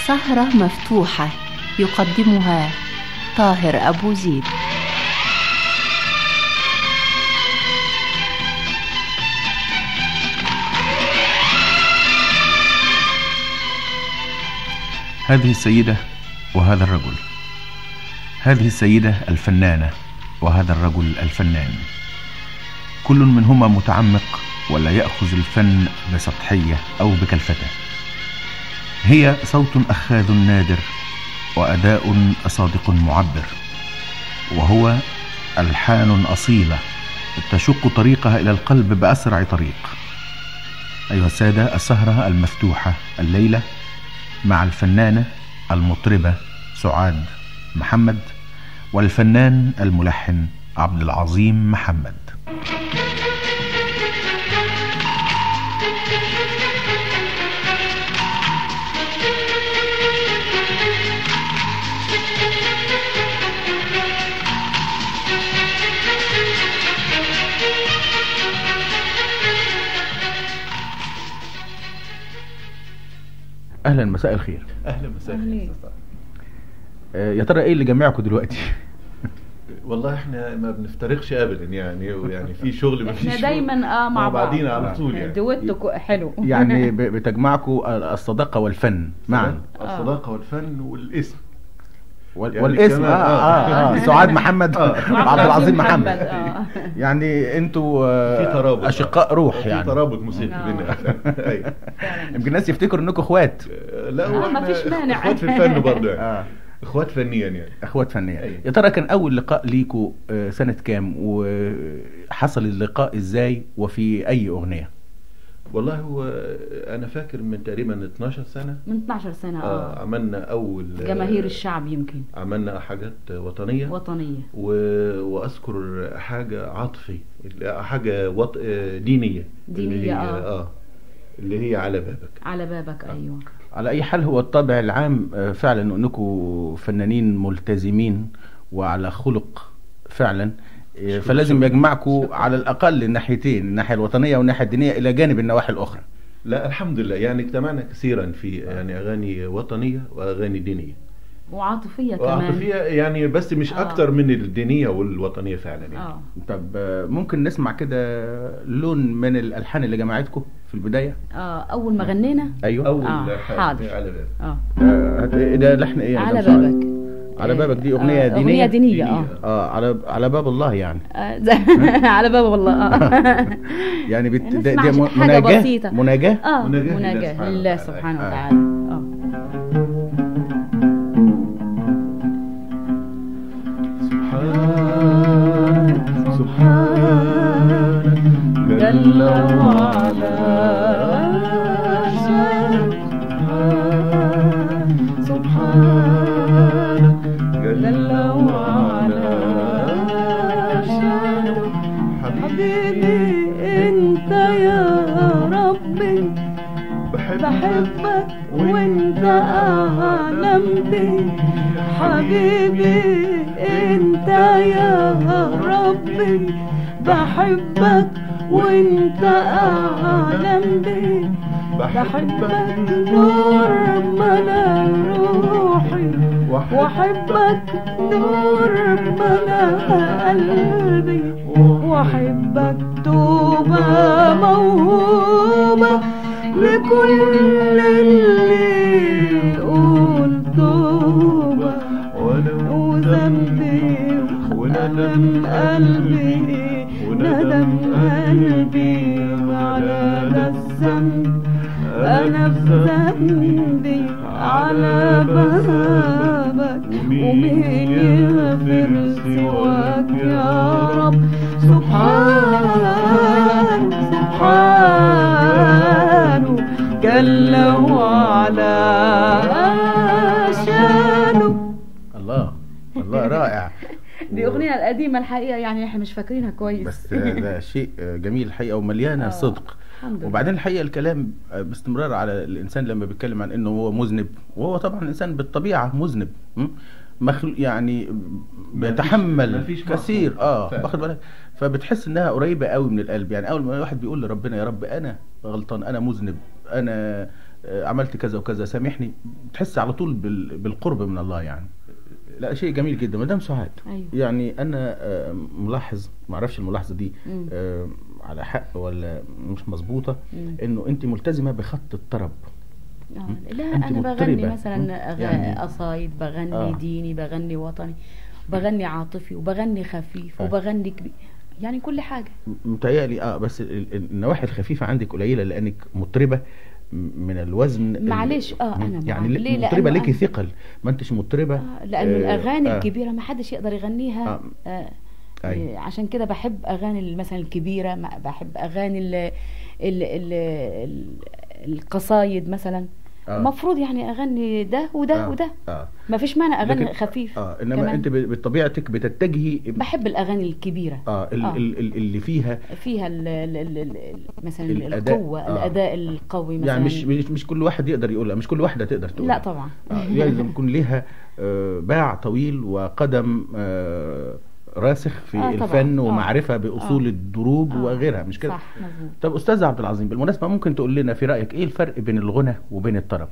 سهرة مفتوحة يقدمها طاهر أبو زيد هذه السيدة وهذا الرجل هذه السيدة الفنانة وهذا الرجل الفنان كل منهما متعمق ولا يأخذ الفن بسطحية أو بكلفته هي صوت أخاذ نادر وأداء صادق معبر وهو ألحان أصيلة تشق طريقها إلى القلب بأسرع طريق أيها السادة السهرة المفتوحة الليلة مع الفنانة المطربة سعاد محمد والفنان الملحن عبد العظيم محمد اهلا مساء الخير اهلا مساء آه، يا ترى ايه اللي جمعكم دلوقتي والله احنا ما بنفترقش ابدا يعني ويعني في شغل ما فيش احنا شغل. دايما اه مع بعض بعضينا على طول يعني دويتو كو- حلو يعني ب- بتجمعكم الصداقه والفن معا الصداقه والفن والاسم وال- يعني والاسم كمان- آه, آه, آه سعاد محمد آه. وعبد العظيم محمد آه. يعني انتوا آه، في ترابط اشقاء روح في يعني ترابط موسيقي آه. بيننا أيوة. يمكن الناس يفتكروا انكم اخوات لا آه، هو ما احنا فيش مانع. اخوات في الفن برضه يعني اه اخوات فنيا يعني اخوات فنيه أيوة. يا ترى كان اول لقاء ليكوا آه، سنه كام وحصل اللقاء ازاي وفي اي اغنيه والله هو انا فاكر من تقريبا 12 سنه من 12 سنة اه اه عملنا اول جماهير الشعب يمكن عملنا حاجات وطنيه وطنية و... واذكر حاجه عاطفي حاجه وط... دينيه دينية، اللي هي آه. اه اللي هي على بابك على بابك ايوه على اي حال هو الطابع العام آه، فعلا انكم فنانين ملتزمين وعلى خلق فعلا آه، شكراً، فلازم شكراً. يجمعكم شكراً. على الاقل الناحيتين الناحيه الوطنيه والناحيه الدينيه الى جانب النواحي الاخرى لا الحمد لله يعني اجتمعنا كثيرا في يعني اغاني وطنيه واغاني دينيه وعاطفية كمان وعاطفيه يعني بس مش آه. اكتر من الدينيه والوطنيه فعلا يعني اه طب آه، ممكن نسمع كده لون من الالحان اللي جمعتكم في البدايه اه اول ما غنينا ايوه اول آه، حاجة حاضر. على بابك اه آه، هت- إيه ده لحن ايه يا على مدام سعاد؟ بابك على بابك دي اغنيه آه، دينيه اغنية دينية اه دينية. اه على على باب الله يعني آه، زي- على باب والله اه يعني بت... ده, نسمع ده حاجة مناجاه بسيطة. مناجاه اه مناجاة مناجاة لله لله سبحانه سبحانه آه. وتعالى اه سبحان سبحان جل وعلا سبحان جل وعلا حبيبي انت يا ربي بحبك وانت اعلم بي حبيبي انت يا ربي بحبك وانت اعلم بي بحبك نور ملا روحي واحبك نور ملا قلبي واحبك توبة موهوبة لكل اللي يقول توبة وذنبي وندم قلبي ندم قلبي على ذا الذنب أنا في ذنبي على بابك ومين يغفر سواك يا رب سبحان سبحانه جل وعلا شانه الله الله رائع دي أغنية القديمة الحقيقة يعني احنا مش فاكرينها كويس بس ده شيء جميل الحقيقه ومليانه آه. صدق الحمد لله وبعدين الحقيقه الكلام باستمرار على الانسان لما بيتكلم عن انه هو مذنب وهو طبعا الانسان بالطبيعه مذنب م? مخلوق يعني بيتحمل مفيش كثير مخلوق. اه فعلا. واخد بالك فبتحس انها قريبه قوي من القلب يعني اول ما الواحد بيقول لربنا يا رب انا غلطان انا مذنب انا آه، عملت كذا وكذا سامحني تحس على طول بال- بالقرب من الله يعني لا شيء جميل جدا مدام سعاد أيوة. يعني انا آه، ملاحظ ما اعرفش الملاحظه دي مم. آه، على حق ولا مش مظبوطه مم. انه انت ملتزمه بخط الطرب آه، لا أنت انا مضطربة. بغني مثلا أغ... يعني- قصايد بغني آه. ديني بغني وطني بغني عاطفي وبغني خفيف آه. وبغني كبير يعني كل حاجه متهيألي اه بس ال- ال- النواحي الخفيفه عندك قليله لانك مطربه م- من الوزن ال- معلش، آه، أنا معاك. يعني ليه؟ ليه لأنه مطربه ليكي أنا- ثقل ما انتش مطربه آه، لانه آه، الاغاني آه. الكبيره ما حدش يقدر يغنيها آه. آه. أيوة. آه، عشان كده بحب اغاني ال- مثلا الكبيره ما- بحب اغاني ال ال ال ال القصايد مثلا آه. المفروض يعني اغني ده وده آه. وده اه ما فيش مانع اغني لكن- خفيف اه انما كمان. انت ب- بطبيعتك بتتجهي بحب الاغاني الكبيره اه, ال آه. ال ال اللي فيها فيها ال ال ال ال ال مثلا الأداء. القوه آه. الاداء القوي مثلا يعني مش مش مش كل واحد يقدر يقولها مش كل واحده تقدر تقولها لا طبعا آه لازم يكون لها آه باع طويل وقدم آه راسخ في آه، طبعاً. الفن آه. ومعرفه باصول آه. الدروب آه. وغيرها مش كده صح مظبوط طب استاذ عبد العظيم بالمناسبه ممكن تقول لنا في رايك ايه الفرق بين الغنى وبين الطرب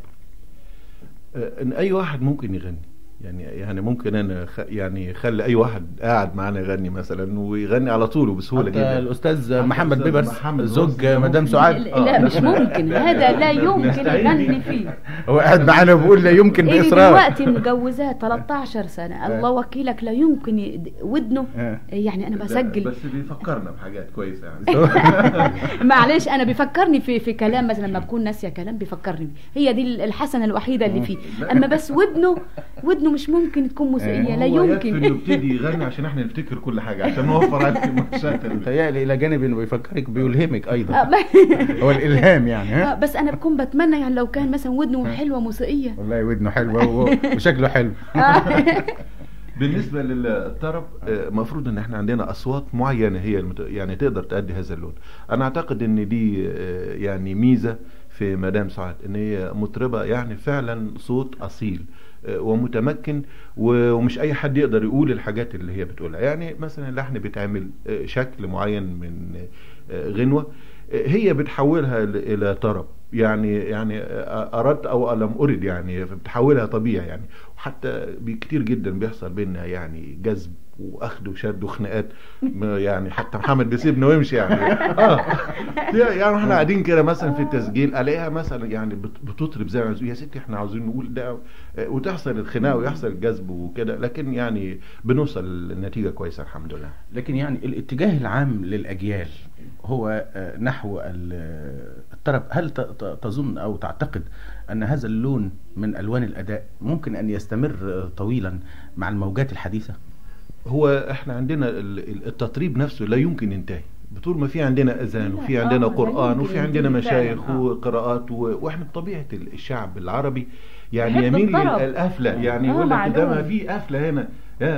آه، ان اي واحد ممكن يغني يعني يعني ممكن انا خ... يعني خلي اي واحد قاعد معانا يغني مثلا ويغني على طول وبسهوله حتى جدا الاستاذ حتى محمد الأستاذ بيبرس محمد زوج بيبرس مدام ممكن. سعاد لا, لا مش ممكن هذا لا يمكن نستعين يغني بيه. فيه هو قاعد معانا بيقول لا يمكن اللي باصرار دلوقتي مجوزاه 13 سنه الله وكيلك لا يمكن ي- ودنه آه. يعني انا لا، بسجل بس بيفكرنا بحاجات كويسه يعني معلش انا بيفكرني في في كلام مثلا لما بكون ناسيه كلام بيفكرني بيه. هي دي الحسنه الوحيده اللي فيه اما بس ودنه ودنه مش ممكن تكون موسيقيه لا هو يكفي انه يمكن يبتدي يغني عشان احنا نفتكر كل حاجه عشان نوفر عليك المشاكل متهيألي الى جانب انه بيفكرك بيلهمك آه، ايضا ب- هو الالهام يعني آه، ها بس انا بكون بتمنى يعني لو كان مثلا ودنه حلوه موسيقيه والله ودنه حلوه و- وشكله حلو بالنسبه للطرب آه، مفروض ان احنا عندنا اصوات معينه هي المت... يعني تقدر تأدي هذا اللون انا اعتقد ان دي آه، يعني ميزه في مدام سعاد ان هي مطربه يعني فعلا صوت اصيل آه، ومتمكن و- ومش اي حد يقدر يقول الحاجات اللي هي بتقولها يعني مثلا اللحن بيتعمل آه، شكل معين من آه، غنوه آه، هي بتحولها ل- الى طرب يعني يعني آه، اردت او لم ارد يعني بتحولها طبيعي يعني وحتى كتير جدا بيحصل بينا يعني جذب واخد وشد وخناقات ما يعني حتى محمد بيسيبنا ويمشي يعني اه يعني احنا قاعدين كده مثلا في التسجيل الاقيها مثلا يعني بت- بتطرب زي ما عايزين. يا ستي احنا عاوزين نقول ده آه، وتحصل الخناقه ويحصل الجذب وكده لكن يعني بنوصل لنتيجه كويسه الحمد لله لكن يعني الاتجاه العام للاجيال هو آه، نحو ال- الطرب هل ت- ت- تظن او تعتقد ان هذا اللون من الوان الاداء ممكن ان يستمر آه، طويلا مع الموجات الحديثه هو احنا عندنا ال- ال- التطريب نفسه لا يمكن ينتهي بطول ما في عندنا اذان لا، وفي آه، عندنا لا قران يمكن وفي عندنا ينتهي فعلاً، مشايخ آه. وقراءات و... واحنا بطبيعه ال- الشعب العربي يعني يحب يميل الطرب. للقفله يعني آه، يقول لك ده ما معلوم. في قفله هنا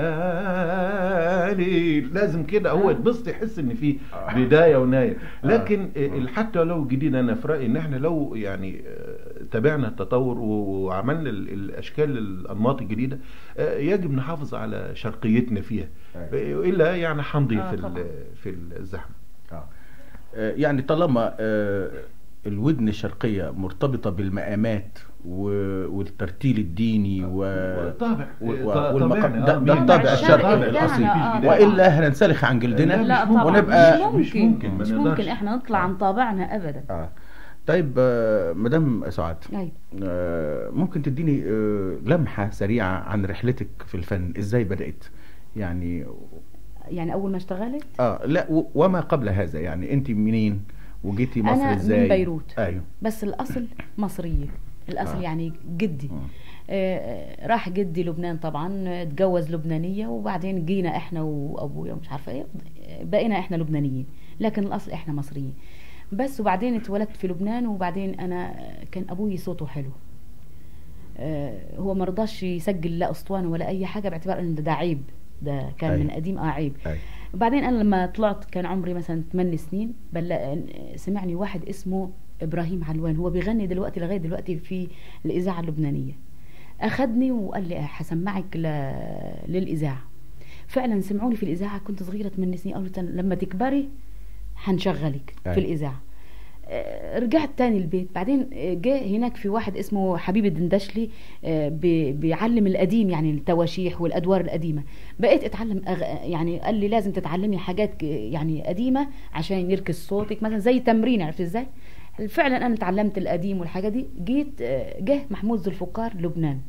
يا ليل لازم كده هو آه. يتبسط يحس ان في بدايه ونهايه لكن ال- حتى لو جديد انا في رايي ان احنا لو يعني آه، تابعنا التطور و- وعملنا ال- الاشكال الانماط الجديده آه، يجب نحافظ على شرقيتنا فيها والا يعني هنضيع آه، في طبعاً. ال- في الزحمه آه. آه، يعني طالما آه، الودن الشرقية مرتبطة بالمقامات و- والترتيل الديني و... والطابع و- و- طبعاً، والمقام آه، ده, ده مين- الطابع الشرقي الشرقي بتاعنا، الأصيل آه. وإلا هننسلخ عن جلدنا لا مش طبعا ممكن. ونبقى- مش مش ممكن ممكن، ما مش نقدرش. ممكن احنا نطلع عن طابعنا ابدا آه. طيب آه، مدام سعاد أيوة. آه، ممكن تديني آه، لمحة سريعة عن رحلتك في الفن ازاي بدأت يعني يعني اول ما اشتغلت اه لا و- وما قبل هذا يعني انت منين وجيتي مصر أنا من ازاي بيروت. ايوه بس الاصل مصريه الاصل آه. يعني جدي آه، راح جدي لبنان طبعا اتجوز لبنانيه وبعدين جينا احنا وابويا ومش عارفه ايه بقينا احنا لبنانيين لكن الاصل احنا مصريين بس وبعدين اتولدت في لبنان وبعدين انا كان ابوي صوته حلو آه، هو ما رضاش يسجل لا اسطوانه ولا اي حاجه باعتبار ان ده, ده عيب ده كان أيوة. من قديم اه عيب أيوة. وبعدين انا لما طلعت كان عمري مثلا 8 سنين بل سمعني واحد اسمه ابراهيم علوان هو بيغني دلوقتي لغايه دلوقتي في الاذاعه اللبنانيه اخدني وقال لي هسمعك ل... للاذاعه فعلا سمعوني في الاذاعه كنت صغيره 8 سنين قالوا لما تكبري هنشغلك أيوة. في الاذاعه آه، رجعت تاني البيت بعدين آه، جه هناك في واحد اسمه حبيب الدندشلي آه، بي- بيعلم القديم يعني التواشيح والادوار القديمه بقيت اتعلم أغ... يعني قال لي لازم تتعلمي حاجات ك- يعني قديمه عشان يركز صوتك مثلا زي تمرين عرفت ازاي فعلا انا اتعلمت القديم والحاجه دي جيت آه، جه محمود ذو الفقار لبنان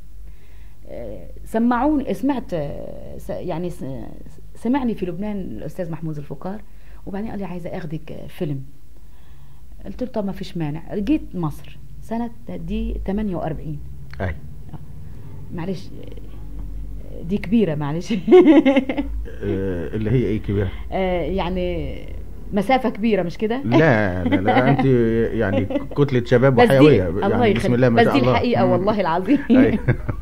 آه، سمعوني سمعت آه، س- يعني س- سمعني في لبنان الاستاذ محمود الفقار وبعدين قال لي عايزه اخدك آه، فيلم قلت له طب ما فيش مانع جيت مصر سنه دي 48 اي معلش آه، دي كبيره معلش آه، اللي هي ايه كبيره آه، يعني مسافه كبيره مش كده لا لا لا انت يعني كتله شباب بس دي وحيويه الله يعني بسم الله يخليك ما بس شاء دي الله الحقيقه مم. والله العظيم أي.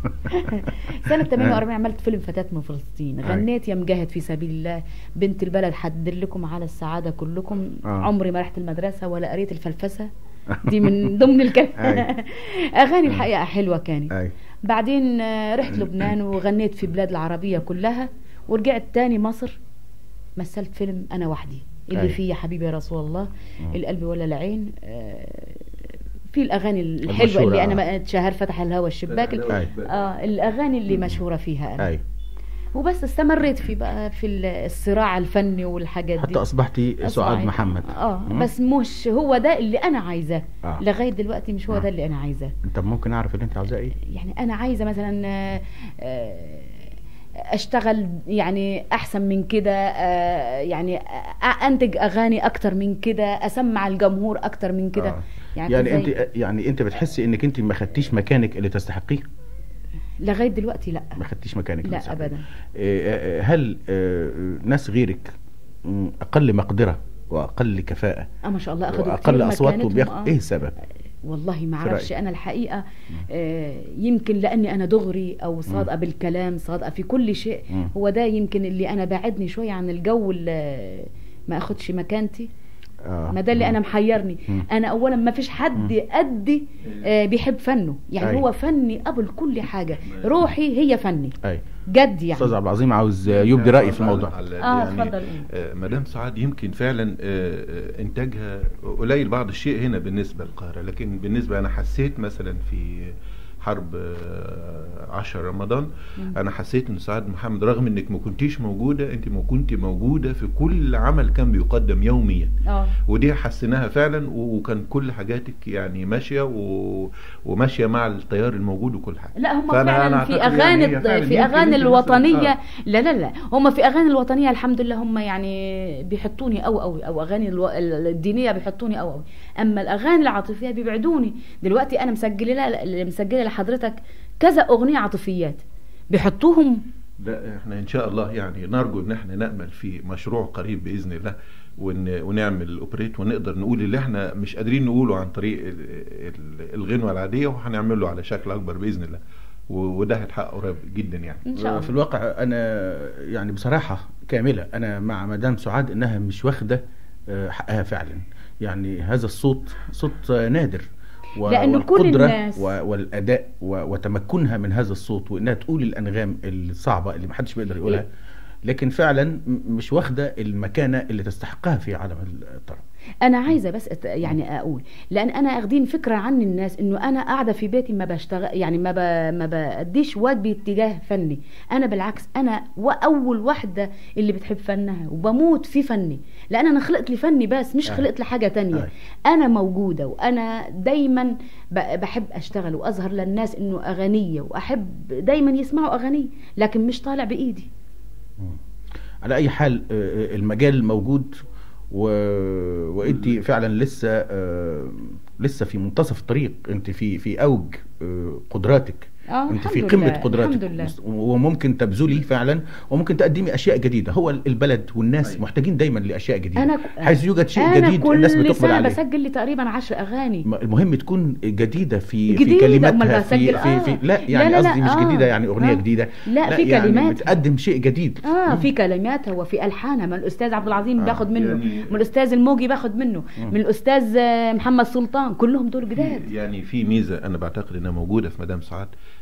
سنة 48 عملت فيلم فتاة من فلسطين أي. غنيت يا مجاهد في سبيل الله بنت البلد حدلكم على السعادة كلكم آه. عمري ما رحت المدرسة ولا قريت الفلفسة دي من ضمن الكلام أي. أغاني الحقيقة حلوة كانت اي بعدين آه، رحت لبنان وغنيت في بلاد العربية كلها ورجعت تاني مصر مثلت فيلم أنا وحدي اللي أي. فيه يا حبيبي يا رسول الله مم. القلب ولا العين آه، في الأغاني الحلوة المشهورة، اللي أنا آه. ما اتشهر فتح الهوى الشباك أي. اه الاغاني اللي مشهوره فيها انا اي وبس استمريت في بقى في الصراع الفني والحاجات دي حتى اصبحتي سعاد أصبحت. محمد اه مم. بس مش هو ده اللي انا عايزاه آه. لغايه دلوقتي مش هو آه. ده اللي انا عايزاه انت ممكن اعرف اللي انت عاوزاه ايه يعني انا عايزه مثلا آه، آه، اشتغل يعني احسن من كده آه، يعني أ- انتج اغاني اكتر من كده اسمع الجمهور اكتر من كده آه. يعني, يعني زي- انت يعني انت بتحسي انك انت ما خدتيش مكانك اللي تستحقيه لغايه دلوقتي لا ما خدتيش مكانك اللي لا تستحقيه. ابدا آه، آه، هل آه، ناس غيرك مم، اقل مقدره واقل كفاءه اه ما شاء الله اخدوا واقل كتير اصوات مكانتهم، وبياخد آه. ايه السبب والله ما في اعرفش رأيك؟ انا الحقيقه آه، يمكن لاني انا دغري او صادقه بالكلام صادقه في كل شيء مم. هو ده يمكن اللي انا بعدني شويه عن الجو اللي ما اخدش مكانتي آه. ما ده اللي مم. انا محيرني مم. انا اولا ما فيش حد قدي آه، بيحب فنه يعني أي. هو فني قبل كل حاجه روحي هي فني اي جد يعني استاذ عبد العظيم عاوز آه، يبدي رايه في الموضوع آه، اتفضل. آه، مدام سعاد يمكن فعلا آه، آه، انتاجها قليل بعض الشيء هنا بالنسبه للقاهره لكن بالنسبه انا حسيت مثلا في حرب آه، 10 رمضان انا حسيت ان سعاد محمد رغم انك ما كنتيش موجوده انت ما كنت موجوده في كل عمل كان بيقدم يوميا اه ودي حسيناها فعلا و- وكان كل حاجاتك يعني ماشيه و... وماشيه مع التيار الموجود وكل حاجه لا هم فأنا- فعلا أنا في أعتقد اغاني يعني هي فعلاً في يمكن- اغاني يمكن الوطنيه مثلاً- آه. لا لا لا هم في اغاني الوطنيه الحمد لله هم يعني بيحطوني او او او اغاني الو... الدينيه بيحطوني او او اما الاغاني العاطفيه بيبعدوني دلوقتي انا مسجله مسجله لحضرتك كذا اغنيه عاطفيات بيحطوهم لا احنا ان شاء الله يعني نرجو ان احنا نامل في مشروع قريب باذن الله ون ونعمل اوبريت ونقدر نقول اللي احنا مش قادرين نقوله عن طريق ال- ال- الغنوه العاديه وهنعمله على شكل اكبر باذن الله و- وده هيتحقق قريب جدا يعني ان شاء في الله الواقع انا يعني بصراحه كامله انا مع مدام سعاد انها مش واخده آه، حقها فعلا يعني هذا الصوت صوت آه، نادر و- لأنه كل والقدرة الناس- و- والاداء و- وتمكنها من هذا الصوت وانها تقول الانغام الصعبه اللي محدش بيقدر يقولها لكن فعلا م- مش واخده المكانه اللي تستحقها في عالم الطرب انا عايزه بس أت- يعني اقول لان انا اخدين فكره عن الناس انه انا قاعده في بيتي ما بشتغل يعني ما ب... ما باديش واجبي اتجاه فني انا بالعكس انا واول واحده اللي بتحب فنها وبموت في فني لان انا خلقت لفني بس مش أي. خلقت لحاجه تانية أي. انا موجوده وانا دايما ب... بحب اشتغل واظهر للناس انه اغنيه واحب دايما يسمعوا اغاني لكن مش طالع بايدي على اي حال آه، آه، المجال موجود و... وانت فعلا لسه آه، لسه في منتصف الطريق انت في في اوج آه، قدراتك اه انت الحمد في قمه لله، قدراتك الحمد لله. وممكن تبذلي فعلا وممكن تقدمي اشياء جديده هو البلد والناس أيوة. محتاجين دايما لاشياء جديده انا حيث يوجد شيء أنا جديد كل الناس بتقبل سنة عليه بسجل لي تقريبا عشر اغاني م- المهم تكون جديده في جديدة، في أمال كلماتها في, بسجل- في, في آه. لا يعني لا، لا، قصدي مش آه. جديده يعني اغنيه آه. جديده لا، في يعني كلمات. بتقدم شيء جديد اه مم. في كلماتها وفي الحانها من الاستاذ عبد العظيم آه، باخد منه يعني- من الاستاذ الموجي باخد منه من الاستاذ آه، محمد سلطان كلهم دول جداد يعني في ميزه انا بعتقد انها موجوده في مدام سعاد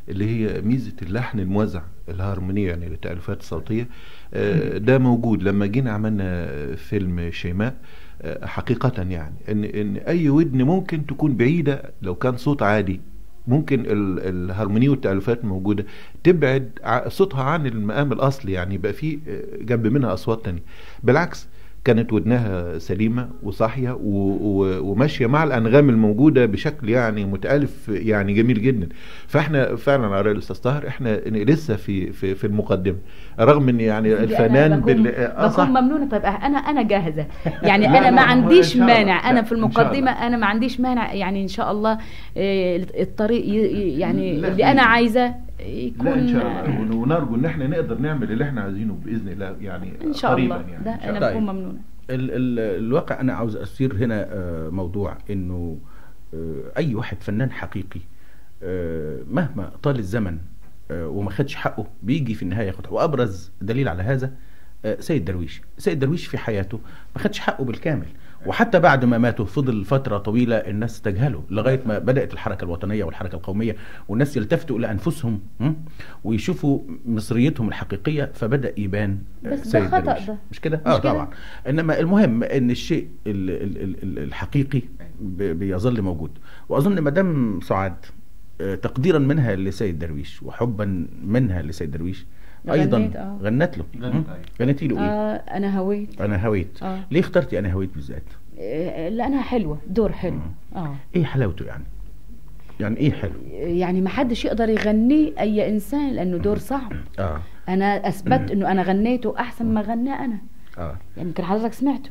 اللي هي ميزه اللحن الموزع الهارمونيه يعني التاليفات الصوتيه آه، ده موجود لما جينا عملنا فيلم شيماء آه، حقيقة يعني ان ان اي ودن ممكن تكون بعيدة لو كان صوت عادي ممكن ال- الهارمونية والتألفات موجودة تبعد ع- صوتها عن المقام الأصلي يعني يبقى في آه، جنب منها أصوات تانية بالعكس كانت ودنها سليمة وصاحية و- و- وماشية مع الأنغام الموجودة بشكل يعني متألف يعني جميل جدا فاحنا فعلا على رأي الأستاذ طاهر احنا لسه في في في المقدمة رغم ان يعني أنا الفنان بكون, بال... آه، صح. بكون ممنونة طيب انا انا جاهزة يعني لا، انا لا، ما هو عنديش إن شاء الله. مانع انا لا، في إن شاء المقدمة الله. انا ما عنديش مانع يعني ان شاء الله آه، الطريق ي- ي- يعني لا، اللي انا بإذن. عايزة يكون لا ان شاء الله ون- ونرجو ان احنا نقدر نعمل اللي احنا عايزينه باذن الله يعني ان شاء قريبا الله يعني ده إن شاء انا الله. بكون طيب. ممنونة ال ال الواقع انا عاوز اثير هنا آه، موضوع انه آه، اي واحد فنان حقيقي آه، مهما طال الزمن آه، وما خدش حقه بيجي في النهايه ياخد حقه وابرز دليل على هذا آه، سيد درويش سيد درويش في حياته ما خدش حقه بالكامل وحتى بعد ما ماتوا فضل فترة طويلة الناس تجهله لغاية ما بدأت الحركة الوطنية والحركة القومية والناس يلتفتوا إلى أنفسهم م? ويشوفوا مصريتهم الحقيقية فبدأ يبان آه، بس ده سيد خطأ درويش. ده. مش كده؟ مش اه كده؟ طبعا انما المهم ان الشيء ال- ال- ال- ال- الحقيقي ب- بيظل موجود واظن مدام سعاد آه، تقديرا منها لسيد درويش وحبا منها لسيد درويش ايضا غنيت، آه. غنت له غنت، مم. أيوة. غنتي له ايه آه انا هويت انا هويت آه. ليه اخترتي انا هويت بالذات آه، لانها حلوة دور حلو اه ايه حلاوته يعني يعني ايه حلو يعني ما حدش يقدر يغنيه اي انسان لانه دور صعب اه انا اثبت انه انا غنيته احسن ما غناه انا اه يعني يمكن حضرتك سمعته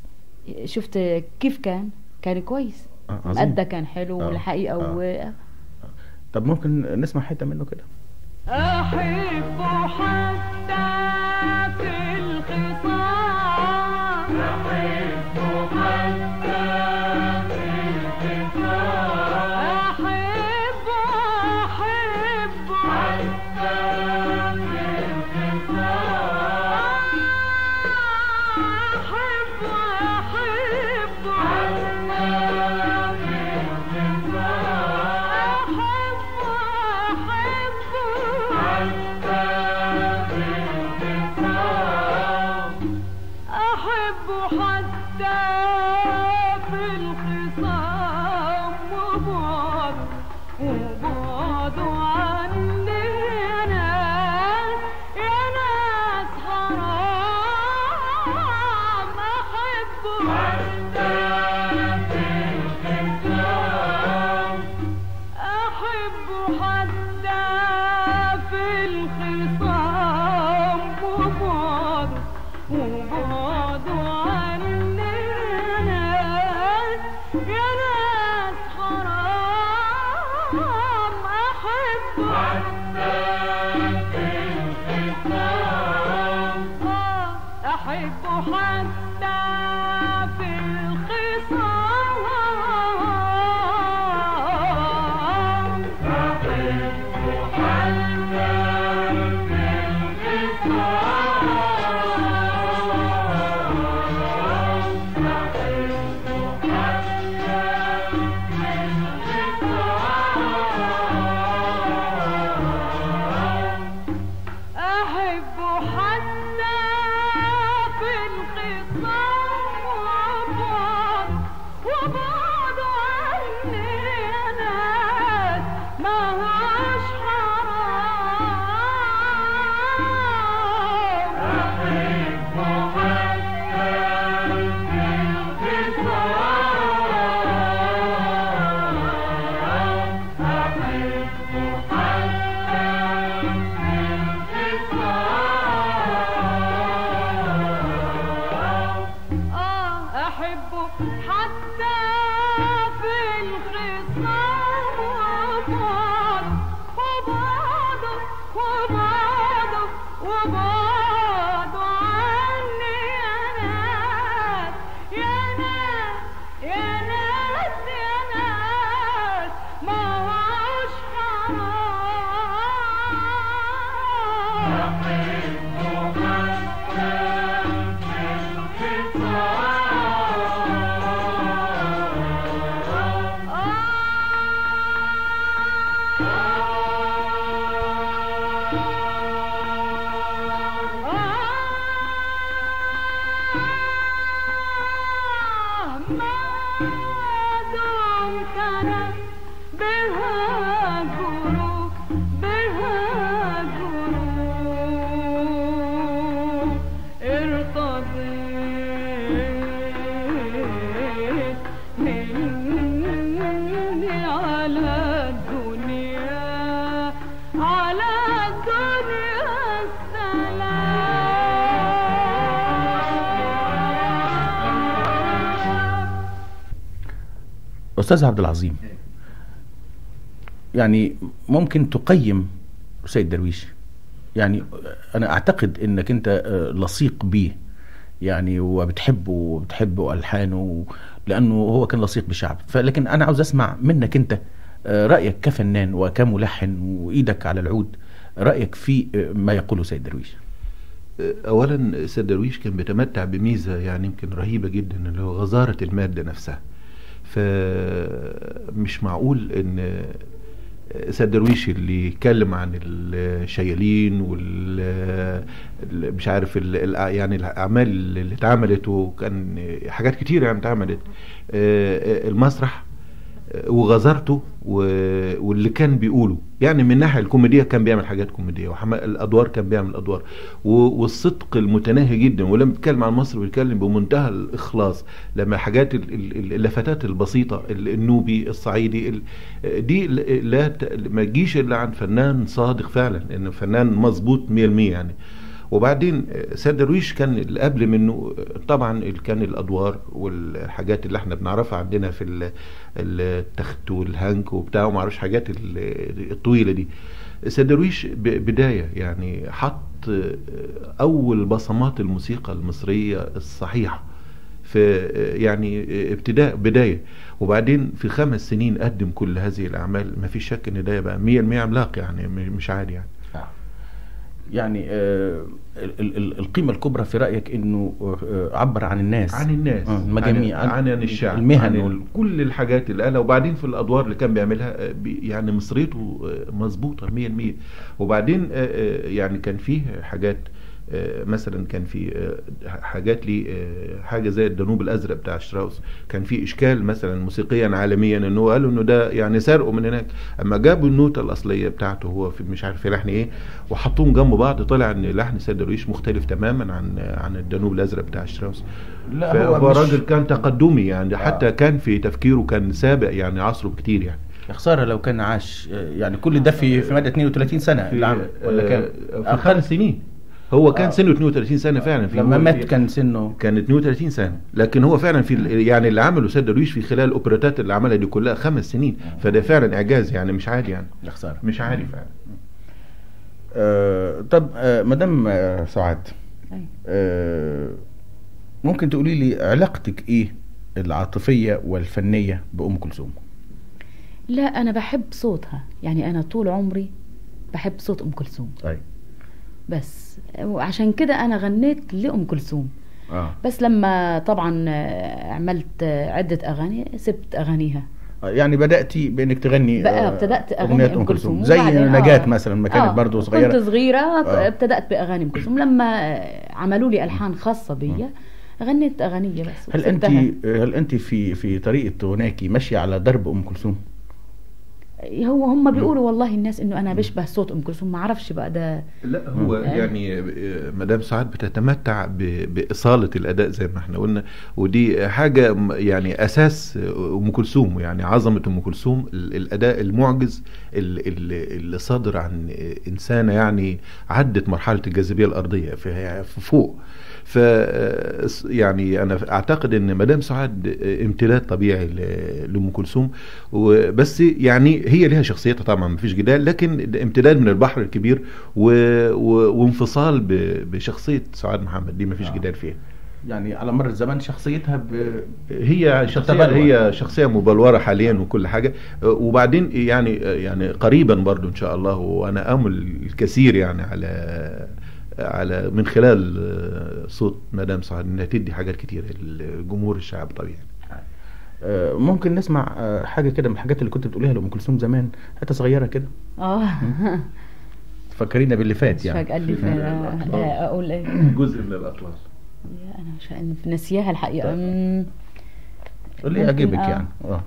شفت كيف كان كان كويس آه، عظيم. أدى كان حلو آه، والحقيقة آه. و... طب ممكن نسمع حته منه كده أحب حتى في الخصام أحب حتى في الخصام أحب أحب حتى في الخصام أحب أحب حتى في الخصام أحب أحب حتى في الخصام وبعد وبعد عني يا ناس يا ناس حرام أحب حتى في الخصام أحب حتى في الخصام وبعد وبعد عني يا ناس يا ناس حرام أحب حتى في الخصام أحب حتى في الخصام أحب حتى في الخصام وبعد وبعد عني يا ناس ما هوش حرام أحب حتى في الخصام أحب آه أحب حتى في الخصام وبعد وبعد وبعد وبعد عني يا ناس يا ناس يا ناس يا ناس ما هوش حرام رضيت مني على الدنيا على الدنيا السلام استاذ عبد العظيم يعني ممكن تقيم سيد درويش يعني انا اعتقد انك انت آه، لصيق بيه يعني وبتحبه وبتحبه الحانه لانه هو كان لصيق بشعب فلكن انا عاوز اسمع منك انت آه، رايك كفنان وكملحن وايدك على العود رايك في آه، ما يقوله سيد درويش اولا سيد درويش كان بيتمتع بميزه يعني يمكن رهيبه جدا اللي هو غزاره الماده نفسها فمش معقول ان سيد درويش اللي يتكلم عن الشيالين وال ال- مش عارف ال- ال- يعني الاعمال اللي اتعملت وكان حاجات كتير يعني اتعملت آه، آه، المسرح آه، وغزارته و- واللي كان بيقوله يعني من الناحيه الكوميديه كان بيعمل حاجات كوميديه والادوار كان بيعمل ادوار و- والصدق المتناهي جدا ولما بيتكلم عن مصر بيتكلم بمنتهى الاخلاص لما حاجات ال- ال- اللفتات البسيطه ال- النوبي الصعيدي ال- دي ل- لا ت- ما تجيش الا عن فنان صادق فعلا انه فنان مظبوط 100% يعني وبعدين سيد درويش كان اللي قبل منه طبعا اللي كان الادوار والحاجات اللي احنا بنعرفها عندنا في ال- التخت والهنك وبتاع وما اعرفش حاجات ال- الطويله دي سيد درويش ب- بدايه يعني حط اول بصمات الموسيقى المصريه الصحيحه في يعني ابتداء بدايه وبعدين في خمس سنين قدم كل هذه الاعمال ما فيش شك ان ده يبقى 100% عملاق يعني مش عادي يعني يعني آه، ال- ال- القيمة الكبرى في رأيك انه آه، عبر عن الناس عن الناس آه، المجاميع عن, عن الشعب المهن عن وال- ال- كل الحاجات اللي قالها وبعدين في الادوار اللي كان بيعملها آه، بي- يعني مصريته آه، مظبوطه 100% وبعدين آه، آه، يعني كان فيه حاجات آه، مثلا كان في آه، حاجات لي آه، حاجه زي الدانوب الازرق بتاع شتراوس كان في اشكال مثلا موسيقيا عالميا انه قالوا انه ده يعني سرقه من هناك اما جابوا النوته الاصليه بتاعته هو في مش عارف في لحن ايه وحطوهم جنب بعض طلع ان لحن سيد درويش مختلف تماما عن عن الدانوب الازرق بتاع شتراوس لا فهو هو مش راجل كان تقدمي يعني آه. حتى كان في تفكيره كان سابق يعني عصره بكتير يعني يا خسارة لو كان عاش آه، يعني كل ده في في مدى 32 سنة العام ولا كام؟ آه، في خمس سنين هو كان آه. سنه 32 سنه فعلا في لما هو مات في- كان سنه كان 32 سنه لكن هو فعلا في ال- يعني اللي عمله سيد درويش في خلال الاوبريتات اللي عملها دي كلها خمس سنين فده فعلا اعجاز يعني مش عادي يعني يا خسارة مش عادي فعلا آه، طب آه، مدام آه، سعاد أيوة. آه، ممكن تقولي لي علاقتك ايه العاطفية والفنية بأم كلثوم؟ لا انا بحب صوتها يعني انا طول عمري بحب صوت ام كلثوم طيب بس وعشان كده انا غنيت لام كلثوم اه بس لما طبعا آه، عملت آه، عدة اغاني سبت اغانيها يعني بدأتي بانك تغني بقى آه، ابتدأت اغاني أغنية ام كلثوم زي وبعدين- نجاة آه. مثلا ما كانت آه، برضو صغيرة كنت صغيرة آه. ابتدأت باغاني ام كلثوم لما آه، عملوا لي الحان خاصة بيا غنيت اغانية بس هل انت وسبتها. هل انت في في طريقة غناكي ماشية على درب ام كلثوم؟ هو هم بيقولوا والله الناس انه انا بشبه صوت ام كلثوم ما اعرفش بقى ده لا هو آه. يعني آه، مدام سعاد بتتمتع ب- بإصالة الأداء زي ما احنا قلنا ودي حاجة م- يعني أساس أم كلثوم يعني عظمة أم كلثوم ال- الأداء المعجز ال- ال- اللي صادر عن إنسانة يعني عدت مرحلة الجاذبية الأرضية في في فوق ف يعني انا اعتقد ان مدام سعاد امتداد طبيعي ل- لام كلثوم وبس يعني هي لها شخصيتها طبعا مفيش جدال لكن ده امتداد من البحر الكبير و... و... وانفصال ب... بشخصيه سعاد محمد دي مفيش آه. جدال فيها يعني على مر الزمن شخصيتها ب... هي شخصيه تتبلور. هي شخصيه مبلوره حاليا وكل حاجه وبعدين يعني يعني قريبا برضو ان شاء الله وانا امل الكثير يعني على على من خلال صوت مدام سعاد انها تدي حاجات كتير لجمهور الشعب طبيعي آه، ممكن نسمع آه، حاجة كده من الحاجات اللي كنت بتقوليها لأم كلثوم زمان حتى صغيرة كده اه تفكرينا باللي فات يعني فجأة اللي فا- آه، اقول ايه جزء من الاطلال يا انا مش عارف- ناسياها الحقيقة أمم، اللي ممكن، يعجبك آه. يعني اه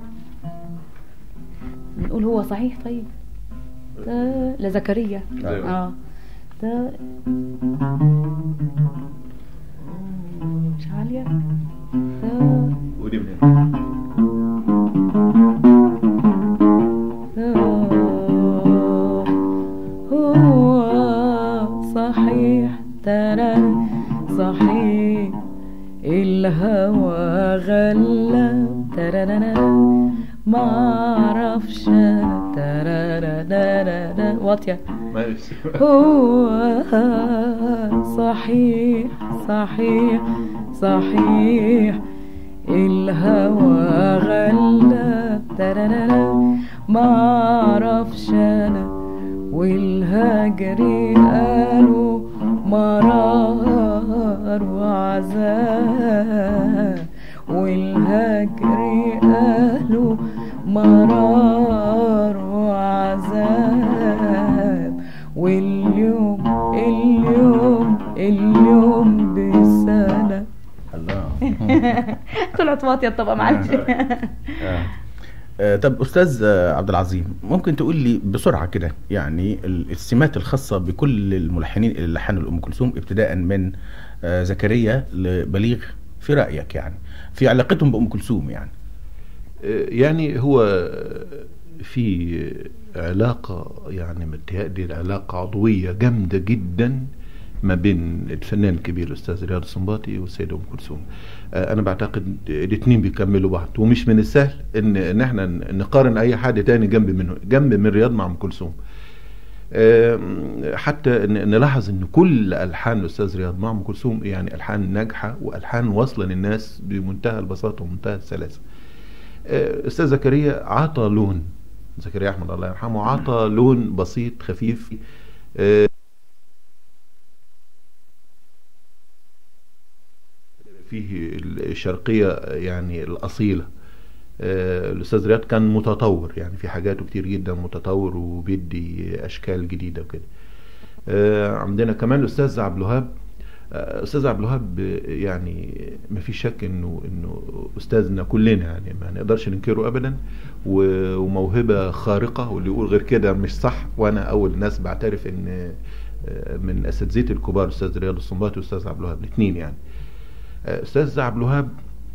نقول هو صحيح طيب ده لزكريا أيوة. اه ده مش عالية آه. ودي من هنا. آه. هو صحيح ترى صحيح الهوى غلب ترى ما اعرفش ترى واطيه ماشي هو صحيح صحيح صحيح الهوى غلب ترى ما اعرفش انا والهجر قالوا مرار وعذاب والهجر قالوا مرار وعذاب واليوم اليوم اليوم بسنة الله طلعت واطية طبعا معلش آه. آه، طب استاذ آه، عبد العظيم ممكن تقول لي بسرعه كده يعني ال- السمات الخاصه بكل الملحنين اللي لحنوا لام كلثوم ابتداء من آه، زكريا لبليغ في رايك يعني في علاقتهم بام كلثوم يعني يعني هو في علاقة يعني متهيألي علاقة عضوية جامدة جدا ما بين الفنان الكبير الأستاذ رياض السنباطي والسيدة أم كلثوم آه، أنا بعتقد الاثنين بيكملوا بعض ومش من السهل إن إن إحنا نقارن أي حد تاني جنب منه جنب من رياض مع أم كلثوم آم، حتى ن- نلاحظ ان كل الحان الاستاذ رياض مع ام كلثوم يعني الحان ناجحه والحان واصله للناس بمنتهى البساطه ومنتهى السلاسه آه، استاذ زكريا عطى لون زكريا احمد الله يرحمه عطى لون بسيط خفيف آه، فيه الشرقيه يعني الاصيله آه، الاستاذ رياض كان متطور يعني في حاجاته كتير جدا متطور وبيدي اشكال جديده وكده آه، عندنا كمان الاستاذ عبد الوهاب آه، استاذ عبد الوهاب آه، يعني ما في شك انه انه استاذنا كلنا يعني ما نقدرش ننكره ابدا و- وموهبه خارقه واللي يقول غير كده مش صح وانا اول ناس بعترف ان آه، من اساتذتي الكبار استاذ رياض السنباطي واستاذ عبد الوهاب الاثنين يعني آه، استاذ عبد الوهاب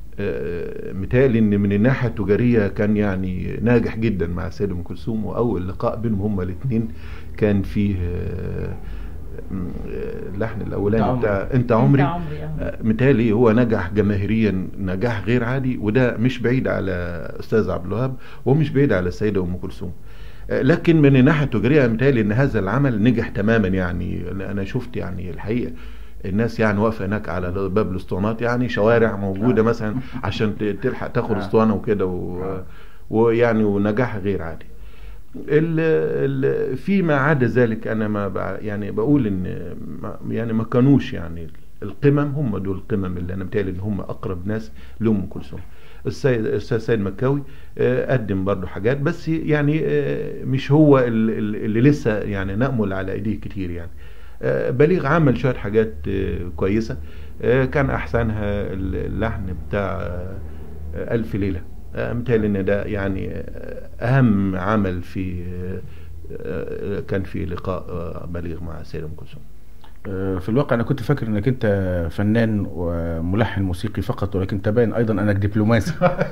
آه، متهيألي ان من الناحيه التجاريه كان يعني ناجح جدا مع السيده ام كلثوم واول لقاء بينهم هما الاثنين كان فيه آه، م- آه، اللحن أنت الاولاني عمري. بتاع انت عمري أنت عمري، آه. آه، متهيألي هو نجح جماهيريا نجاح غير عادي وده مش بعيد على استاذ عبد الوهاب ومش بعيد على السيده ام كلثوم آه، لكن من الناحيه التجاريه متهيألي ان هذا العمل نجح تماما يعني انا أنا شفت يعني الحقيقه الناس يعني واقفه هناك على باب الاسطوانات يعني شوارع موجوده مثلا عشان ت- تلحق تاخد آه. اسطوانه وكده و- ويعني ونجاح غير عادي ال ال فيما عدا ذلك انا ما بع- يعني بقول ان ما يعني ما كانوش يعني القمم هم دول القمم اللي انا متهيألي ان هم اقرب ناس لام كلثوم السيد الاستاذ سيد مكاوي آه، قدم برضه حاجات بس يعني آه، مش هو ال- ال- اللي لسه يعني نأمل على ايديه كتير يعني آه، بليغ عمل شويه حاجات آه، كويسه آه، كان احسنها اللحن بتاع آه، ألف ليلة آه، متهيألي إن ده يعني آه، أهم عمل في آه، آه، كان في لقاء آه، بليغ مع السيدة أم كلثوم آه، في الواقع انا كنت فاكر انك انت فنان وملحن موسيقي فقط ولكن تبين ايضا انك دبلوماسي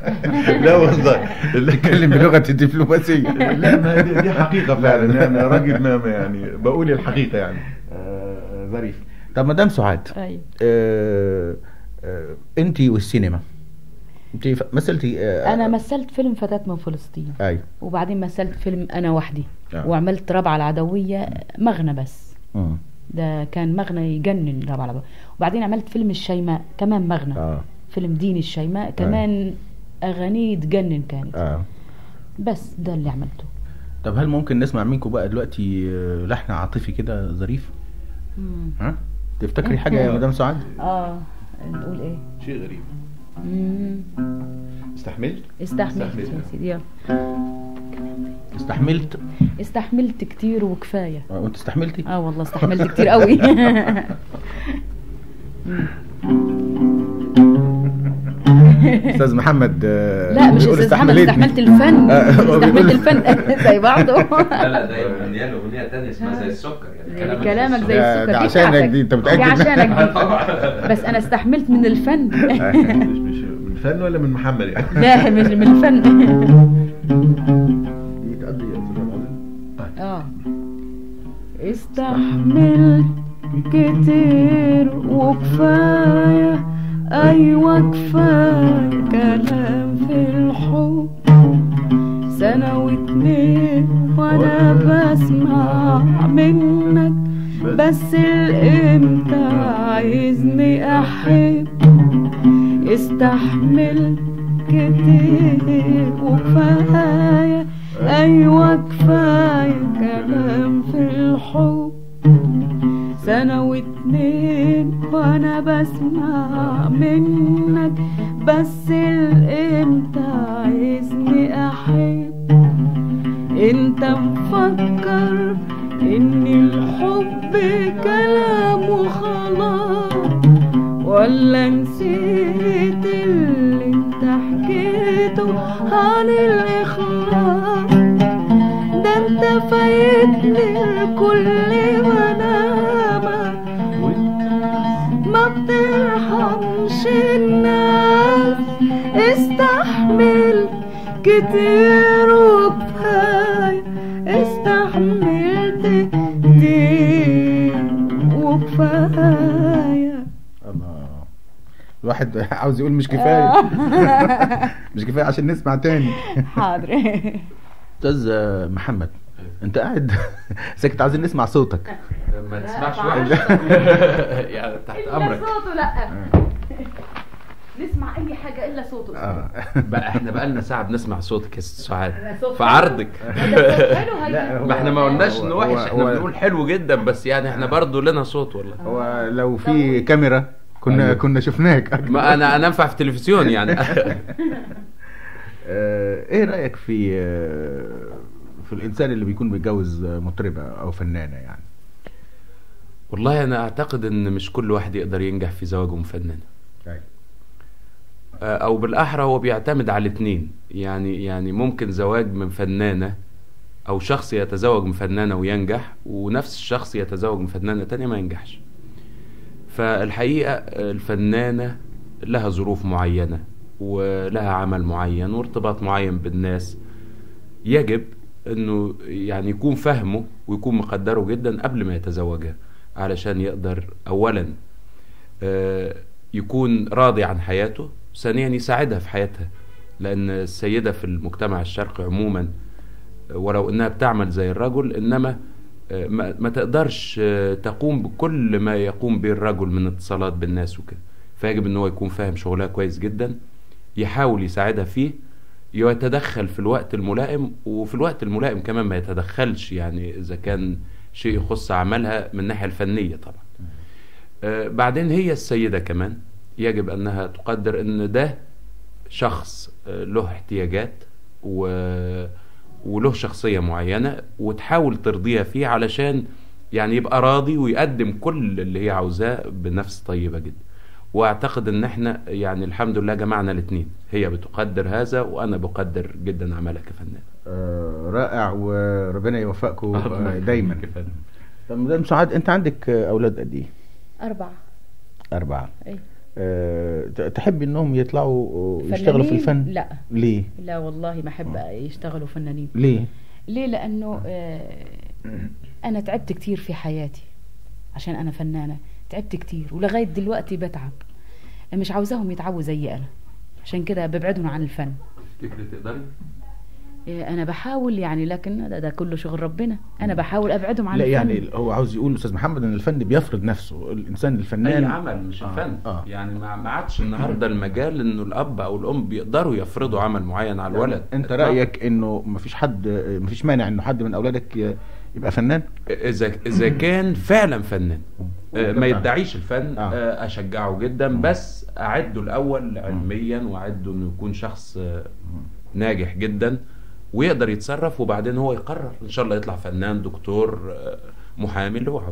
لا والله تتكلم بلغه الدبلوماسيه لا ما دي, دي حقيقة فعلا أنا راجل ما ما يعني بقول الحقيقة يعني آه، ظريف طب مدام سعاد ايوه آه، آه، انت والسينما انت ف- مثلتي آه، انا مثلت فيلم فتاة من فلسطين ايوه وبعدين مثلت فيلم انا وحدي آه. وعملت ربع العدوية مغنى بس مم. ده كان مغنى يجنن ربع العدوية وبعدين عملت فيلم الشيماء كمان مغنى اه فيلم دين الشيماء كمان اغانيه تجنن كانت اه بس ده اللي عملته طب هل ممكن نسمع منكم بقى دلوقتي آه، لحن عاطفي كده ظريف ها تفتكري حاجه يا مدام سعاد اه نقول ايه شيء غريب مم. استحملت؟ استحملت استحملت. يا سيدي يلا. استحملت استحملت كتير وكفايه آه، وانت استحملتي اه والله استحملت كتير قوي استاذ محمد آه، لا مش بيقول استاذ محمد استحملتني. استحملت الفن آه، هو استحملت بيقول- الفن زي بعضه لا لا ده يغني له اغنيه ثانيه اسمها زي السكر يعني يعني كلامك زي ده- السكر ده دي عشانك بتاعتك. دي، أنت متأكد؟ دي عشانك دي بس انا استحملت من الفن مش مش من فن ولا من محمد يعني لا مش من الفن دي تقضي يا أستاذ العظيم. اه استحملت كتير وكفاية أيوة كفاية كلام في الحب سنة واتنين وأنا بسمع منك بس الإمتى عايزني أحب استحملت كتير وكفاية أيوة كفاية كلام في الحب سنة واتنين وأنا بسمع منك بس الإمتى عايزني أحب انت مفكر ان الحب كلام وخلاص ولا نسيت اللي انت حكيته عن الاخلاص ده انت فايتني كل منامك ما بترحمش الناس استحمل كتير وكفاية استحملت كتير وكفاية الله الواحد عاوز يقول مش كفايه مش كفايه عشان نسمع تاني حاضر استاذ محمد انت قاعد ساكت عايزين نسمع صوتك ما تسمعش لا، وحش معلش. يعني تحت إلا امرك صوته لا نسمع أي حاجة إلا صوته اه بقى احنا بقى لنا ساعه بنسمع صوتك يا استاذ سعاد صوت في حلو. عرضك ده صوت حلو هي- لا، هو- ما احنا ما قلناش انه هو- وحش هو- احنا هو- بنقول حلو جدا بس يعني احنا برضو لنا صوت والله هو لو في كاميرا كنا أيوة. كنا شفناك ما انا انا انفع في التلفزيون يعني آه، ايه رايك في آه، في الانسان اللي بيكون بيتجوز مطربه او فنانه يعني والله انا اعتقد ان مش كل واحد يقدر ينجح في زواجه من فنانه آه، او بالاحرى هو بيعتمد على الاثنين يعني يعني ممكن زواج من فنانه او شخص يتزوج من فنانه وينجح ونفس الشخص يتزوج من فنانه تانية ما ينجحش فالحقيقه آه، الفنانه لها ظروف معينه ولها عمل معين وارتباط معين بالناس يجب انه يعني يكون فاهمه ويكون مقدره جدا قبل ما يتزوجها علشان يقدر اولا آه، يكون راضي عن حياته ثانيا يساعدها في حياتها لان السيده في المجتمع الشرقي عموما آه، ولو انها بتعمل زي الرجل انما آه، ما ما تقدرش آه، تقوم بكل ما يقوم به الرجل من اتصالات بالناس وكده فيجب ان هو يكون فاهم شغلها كويس جدا يحاول يساعدها فيه يتدخل في الوقت الملائم وفي الوقت الملائم كمان ما يتدخلش يعني اذا كان شيء يخص عملها من الناحيه الفنيه طبعا آه، بعدين هي السيده كمان يجب انها تقدر ان ده شخص آه، له احتياجات و... وله شخصيه معينه وتحاول ترضيها فيه علشان يعني يبقى راضي ويقدم كل اللي هي عاوزاه بنفس طيبه جدا واعتقد ان احنا يعني الحمد لله جمعنا الاثنين هي بتقدر هذا وانا بقدر جدا عملها كفنان آه، رائع وربنا يوفقكم آه، دايما طب مدام سعاد انت عندك آه، اولاد قد ايه أربعة اربعه أي. أه ت- تحب انهم يطلعوا آه، يشتغلوا في فنانين؟ الفن لا ليه لا والله ما أحب يشتغلوا فنانين ليه ليه لأنه آه، أنا تعبت كتير في حياتي عشان أنا فنانة تعبت كتير ولغاية دلوقتي بتعب مش عاوزاهم يتعبوا زي أنا عشان كده ببعدهم عن الفن تفتكري تقدري؟ إيه، أنا بحاول يعني لكن ده, ده كله شغل ربنا أنا بحاول أبعدهم عن لا الفن يعني هو عاوز يقول استاذ محمد ان الفن بيفرض نفسه الانسان الفنان اي عمل مش آه، الفن آه. يعني ما ما عادش النهارده المجال انه الاب او الام بيقدروا يفرضوا عمل معين على الولد انت رايك انه مفيش حد مفيش مانع انه حد من اولادك ي- يبقى فنان اذا اذا كان فعلا فنان آه، ما يدعيش الفن آه. آه، اشجعه جدا بس اعده الاول علميا واعده انه يكون شخص آه، ناجح جدا ويقدر يتصرف وبعدين هو يقرر ان شاء الله يطلع فنان دكتور آه، محامي اللي هو عاوزه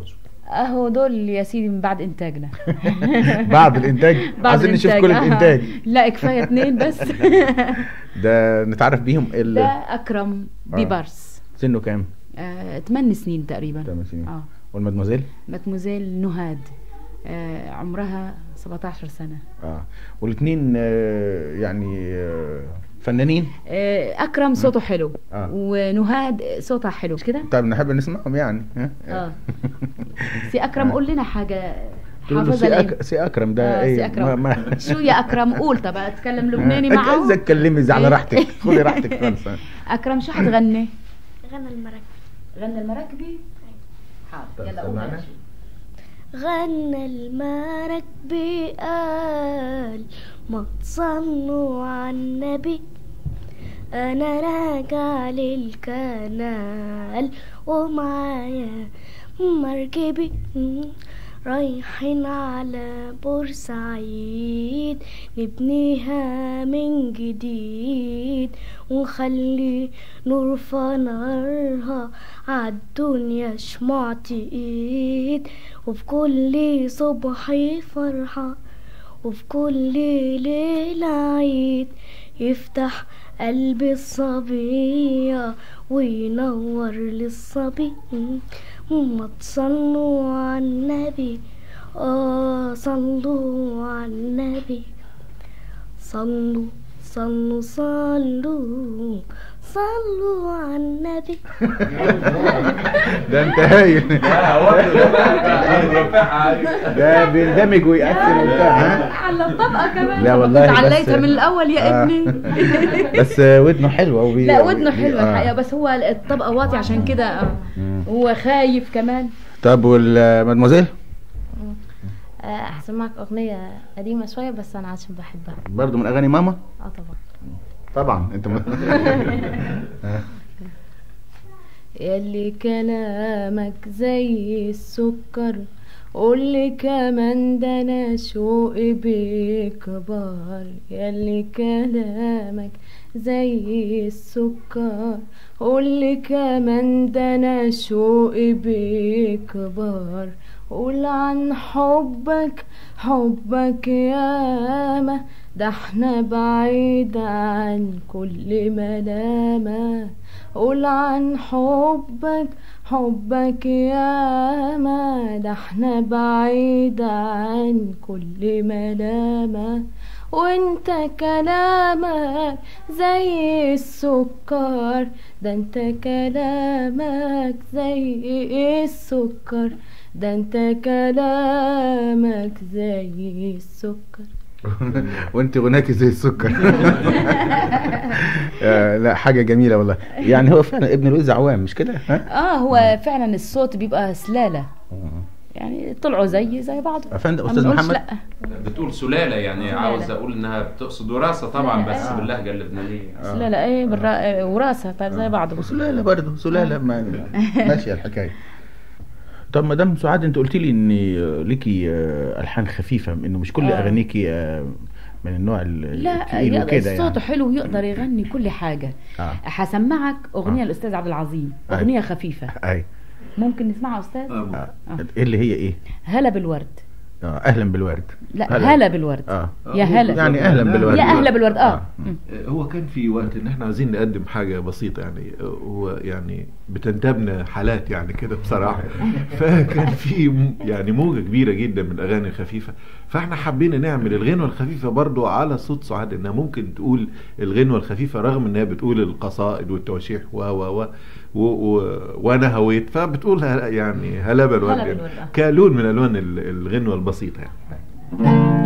اهو دول يا سيدي من بعد انتاجنا بعد الانتاج بعد عايزين نشوف الإنتاج. كل آه. الانتاج لا كفايه اتنين بس ده نتعرف بيهم ده ال... اكرم آه. بيبرس سنه كام؟ آه، 8 سنين تقريبا 8 سنين اه والمدموزيل؟ ماتموزيل نهاد آه، عمرها 17 سنه اه والاثنين آه يعني آه فنانين آه، اكرم صوته حلو آه. ونهاد صوتها حلو مش كده طيب نحب نسمعهم يعني ها؟ اه سي اكرم قول لنا حاجه تقول له حافظها سي, ليه أك... سي اكرم ده آه، ايه سي أكرم. ما... ما... شو يا اكرم قول طب اتكلم لبناني معه عايزك تكلمي على راحتك خدي راحتك خالص اكرم شو حتغني غنى المراكب غنى المراكبي حاضر يلا قول سمعنا. يا شو. غنى المراكب قال ما تصلوا على النبي انا راجع للكنال ومعايا مركبي رايحين على بورسعيد نبنيها من جديد ونخلي نور فنارها عالدنيا شموع تقيد وفي كل صبح فرحة وفي كل ليلة عيد يفتح قلب الصبية وينور للصبي ما تصلوا على النبي اه صلوا على النبي صلوا صلوا صلوا صلوا على النبي ده انت هايل ده بيندمج ويقسم وبتاع ها على الطبقه كمان لا طب والله كنت بس- عليتها من الاول يا آه. ابني بس آه، ودنه حلوه وبي... لا ودنه حلوه آه. الحقيقه بس هو الطبقه واطي عشان كده آه. هو خايف كمان طب والمدموزيل هسمعك أغنية قديمة شوية بس أنا عشان بحبها برضه من اغاني ماما اه طبعا طبعا انت م... يلي كلامك زي السكر قولي كمان ده انا شوقي بيكبر يلي كلامك زي السكر قولي كمان ده انا شوقي بيكبر قول عن حبك حبك ياما ده احنا بعيد عن كل ملامة قول عن حبك حبك ياما ده احنا بعيد عن كل ملامة وانت كلامك زي السكر ده انت كلامك زي السكر ده انت كلامك زي السكر وانت غناكي زي السكر آه، لا حاجه جميله والله يعني هو فعلا ابن لويز عوام مش كده ها اه هو فعلا الصوت بيبقى سلالة يعني طلعوا زي زي بعض أفندم، ما أستاذ بنقولش محمد. لا بتقول سلالة يعني سلالة. عاوز اقول انها بتقصد وراثة طبعا لا، بس آه. باللهجة اللبنانية سلالة ايه بالرا... وراثة طيب زي بعض وسلاله برضه سلاله ما ماشيه الحكايه طب مدام سعاد انت قلت لي ان ليكي آه، الحان خفيفه انه مش كل آه. اغانيكي آه، من النوع ال- لا التقيل يقدر وكده صوته يعني حلو ويقدر يغني كل حاجة اه هسمعك أغنية آه. الأستاذ عبد العظيم أي. أغنية خفيفة اي ممكن نسمعها أستاذ آه. ايه اللي هي ايه هلا بالورد اه اهلا بالورد لا هلا, بالورد اه يا هلا يعني اهلا بالورد يا أهلا بالورد اه مم. هو كان في وقت ان احنا عايزين نقدم حاجه بسيطه يعني هو يعني بتنتابنا حالات يعني كده بصراحه فكان في م- يعني موجه كبيره جدا من الاغاني الخفيفه فاحنا حبينا نعمل الغنوه الخفيفه برضو على صوت سعاد انها ممكن تقول الغنوه الخفيفه رغم انها بتقول القصائد والتواشيح و و و و- و- وانا هويت فبتقول ه- يعني هلا بالورد هلا يعني بالورد، آه. كلون من الوان ال- الغنوه البسيطه يعني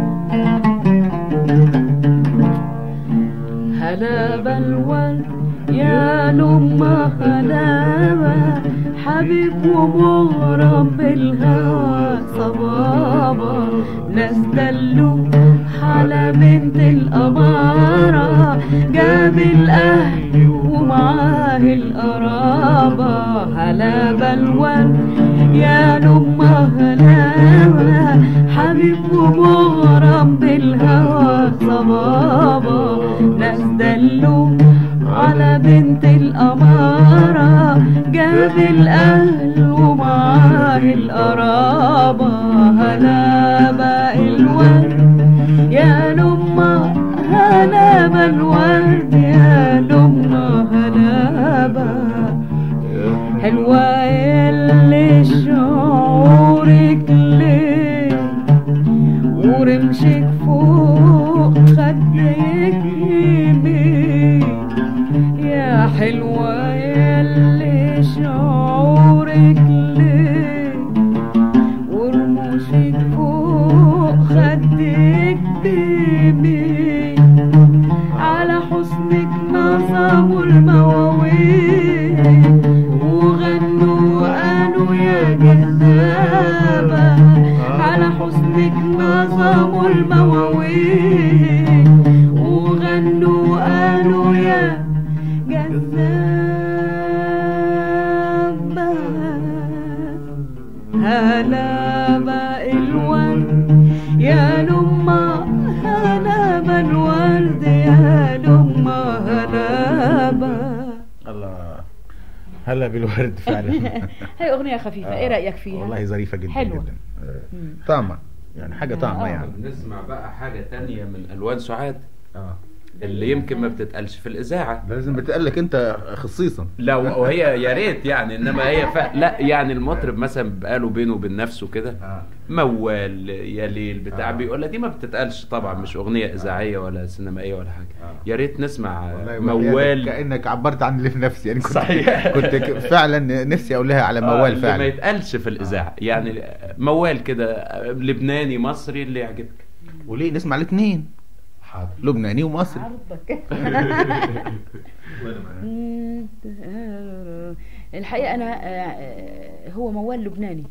هلا بالورد يا لما هلا حبيب ومغرم بالهوى صبابة ناس دلوا على بنت الأمارة جاب الأهل ومعاه القرابة هلا بالورد يا لما هلا حبيب ومغرم بالهوى صبابة ناس دلوا على بنت الأمارة جاب الأهل ومعاه القرابة هلا بقى الورد يا لما هلا بقى الورد يا لما هلا بقى حلوة يلي شعورك ليه ورمشك فوق خدك يمين يا حلوة يلي شعورك ليه ورموشك فوق خدك بيمين على حسنك نظموا المواويل وغنوا وقالوا يا جذابة على حسنك نظموا المواويل وغنوا وقالوا يا جذابة هلا بقى الورد يا لما هلا بقى الورد يا لما هلا بقى الله هلا بالورد فعلا هي اغنيه خفيفه ايه رايك فيها والله ظريفه جدا حلوة. جدا آه، طعمه يعني حاجه طعمه آه. يعني نسمع بقى حاجة تانية من ألوان سعاد اه اللي يمكن ما بتتقالش في الإذاعة لازم بتقلك انت خصيصا لا وهي يا ريت يعني انما هي ف... لا يعني المطرب مثلا بقاله بينه وبين نفسه كده آه. موال يا ليل بتاع آه. بيقول لك دي ما بتتقالش طبعا مش اغنيه اذاعيه ولا سينمائيه ولا حاجه آه. يا ريت نسمع والله موال كانك عبرت عن اللي في نفسي يعني كنت صحيح. كنت ك- فعلا نفسي اقولها على آه، موال اللي ما فعلا يتقالش في الاذاعه يعني موال كده لبناني مصري اللي يعجبك وليه نسمع الاثنين حاضر لبناني ومصري عرضك الحقيقه انا آه، هو موال لبناني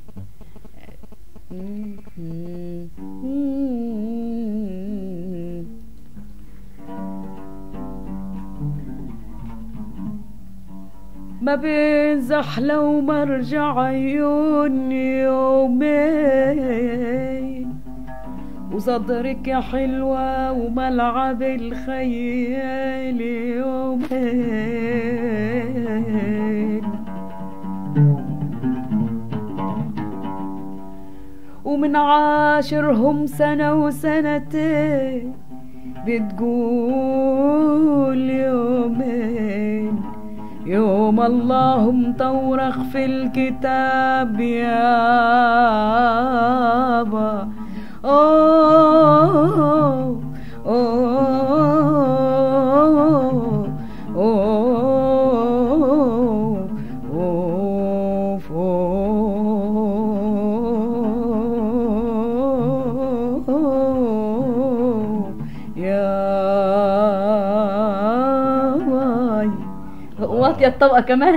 ما بين زحلة ومرجع عيوني يومين وصدرك يا حلوة وملعب الخيال يومين ومن عاشرهم سنة وسنتين بتقول يومين يوم الله مطورخ في الكتاب يابا أوه أوه أوه أوف أوه يا واي واطية الطبقة كمان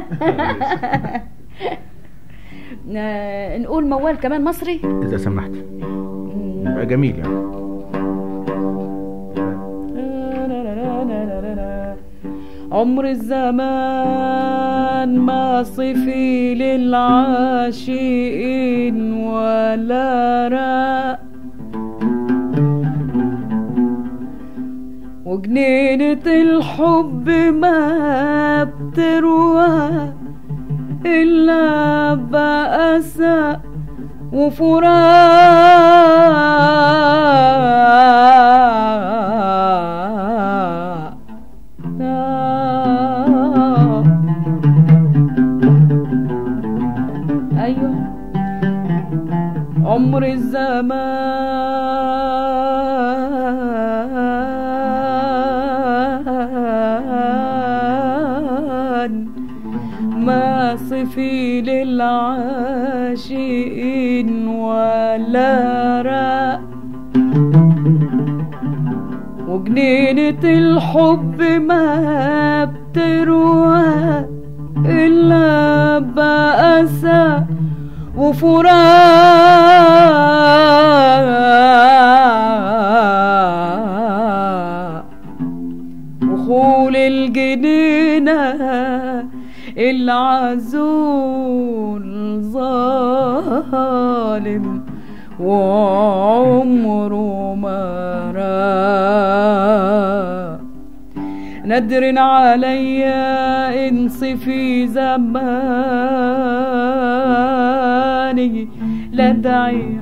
آه، نقول موال كمان مصري اذا سمحت يبقى جميل يعني عمر الزمان ما صفي للعاشقين ولا راء وجنينة الحب ما بتروى إلا بأسى وفراق أيوه عمر الزمان ما صفي للعاشقين ولا راء وجنينة الحب ما بتروى إلا بأسى وفراق وخول الجنينة العزول ظالم وعمره ما راق ندر علي انص في زماني لدعي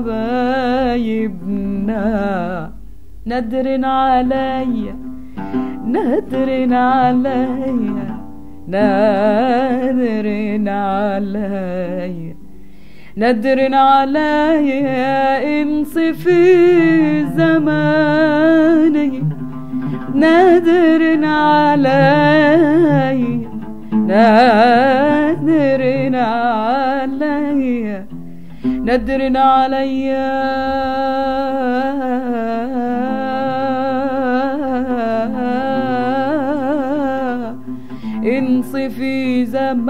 حبايبنا ندر علي ندر علي نادر علي ندر علي انص في زماني نادر علي نادر علي ندر علي انصفي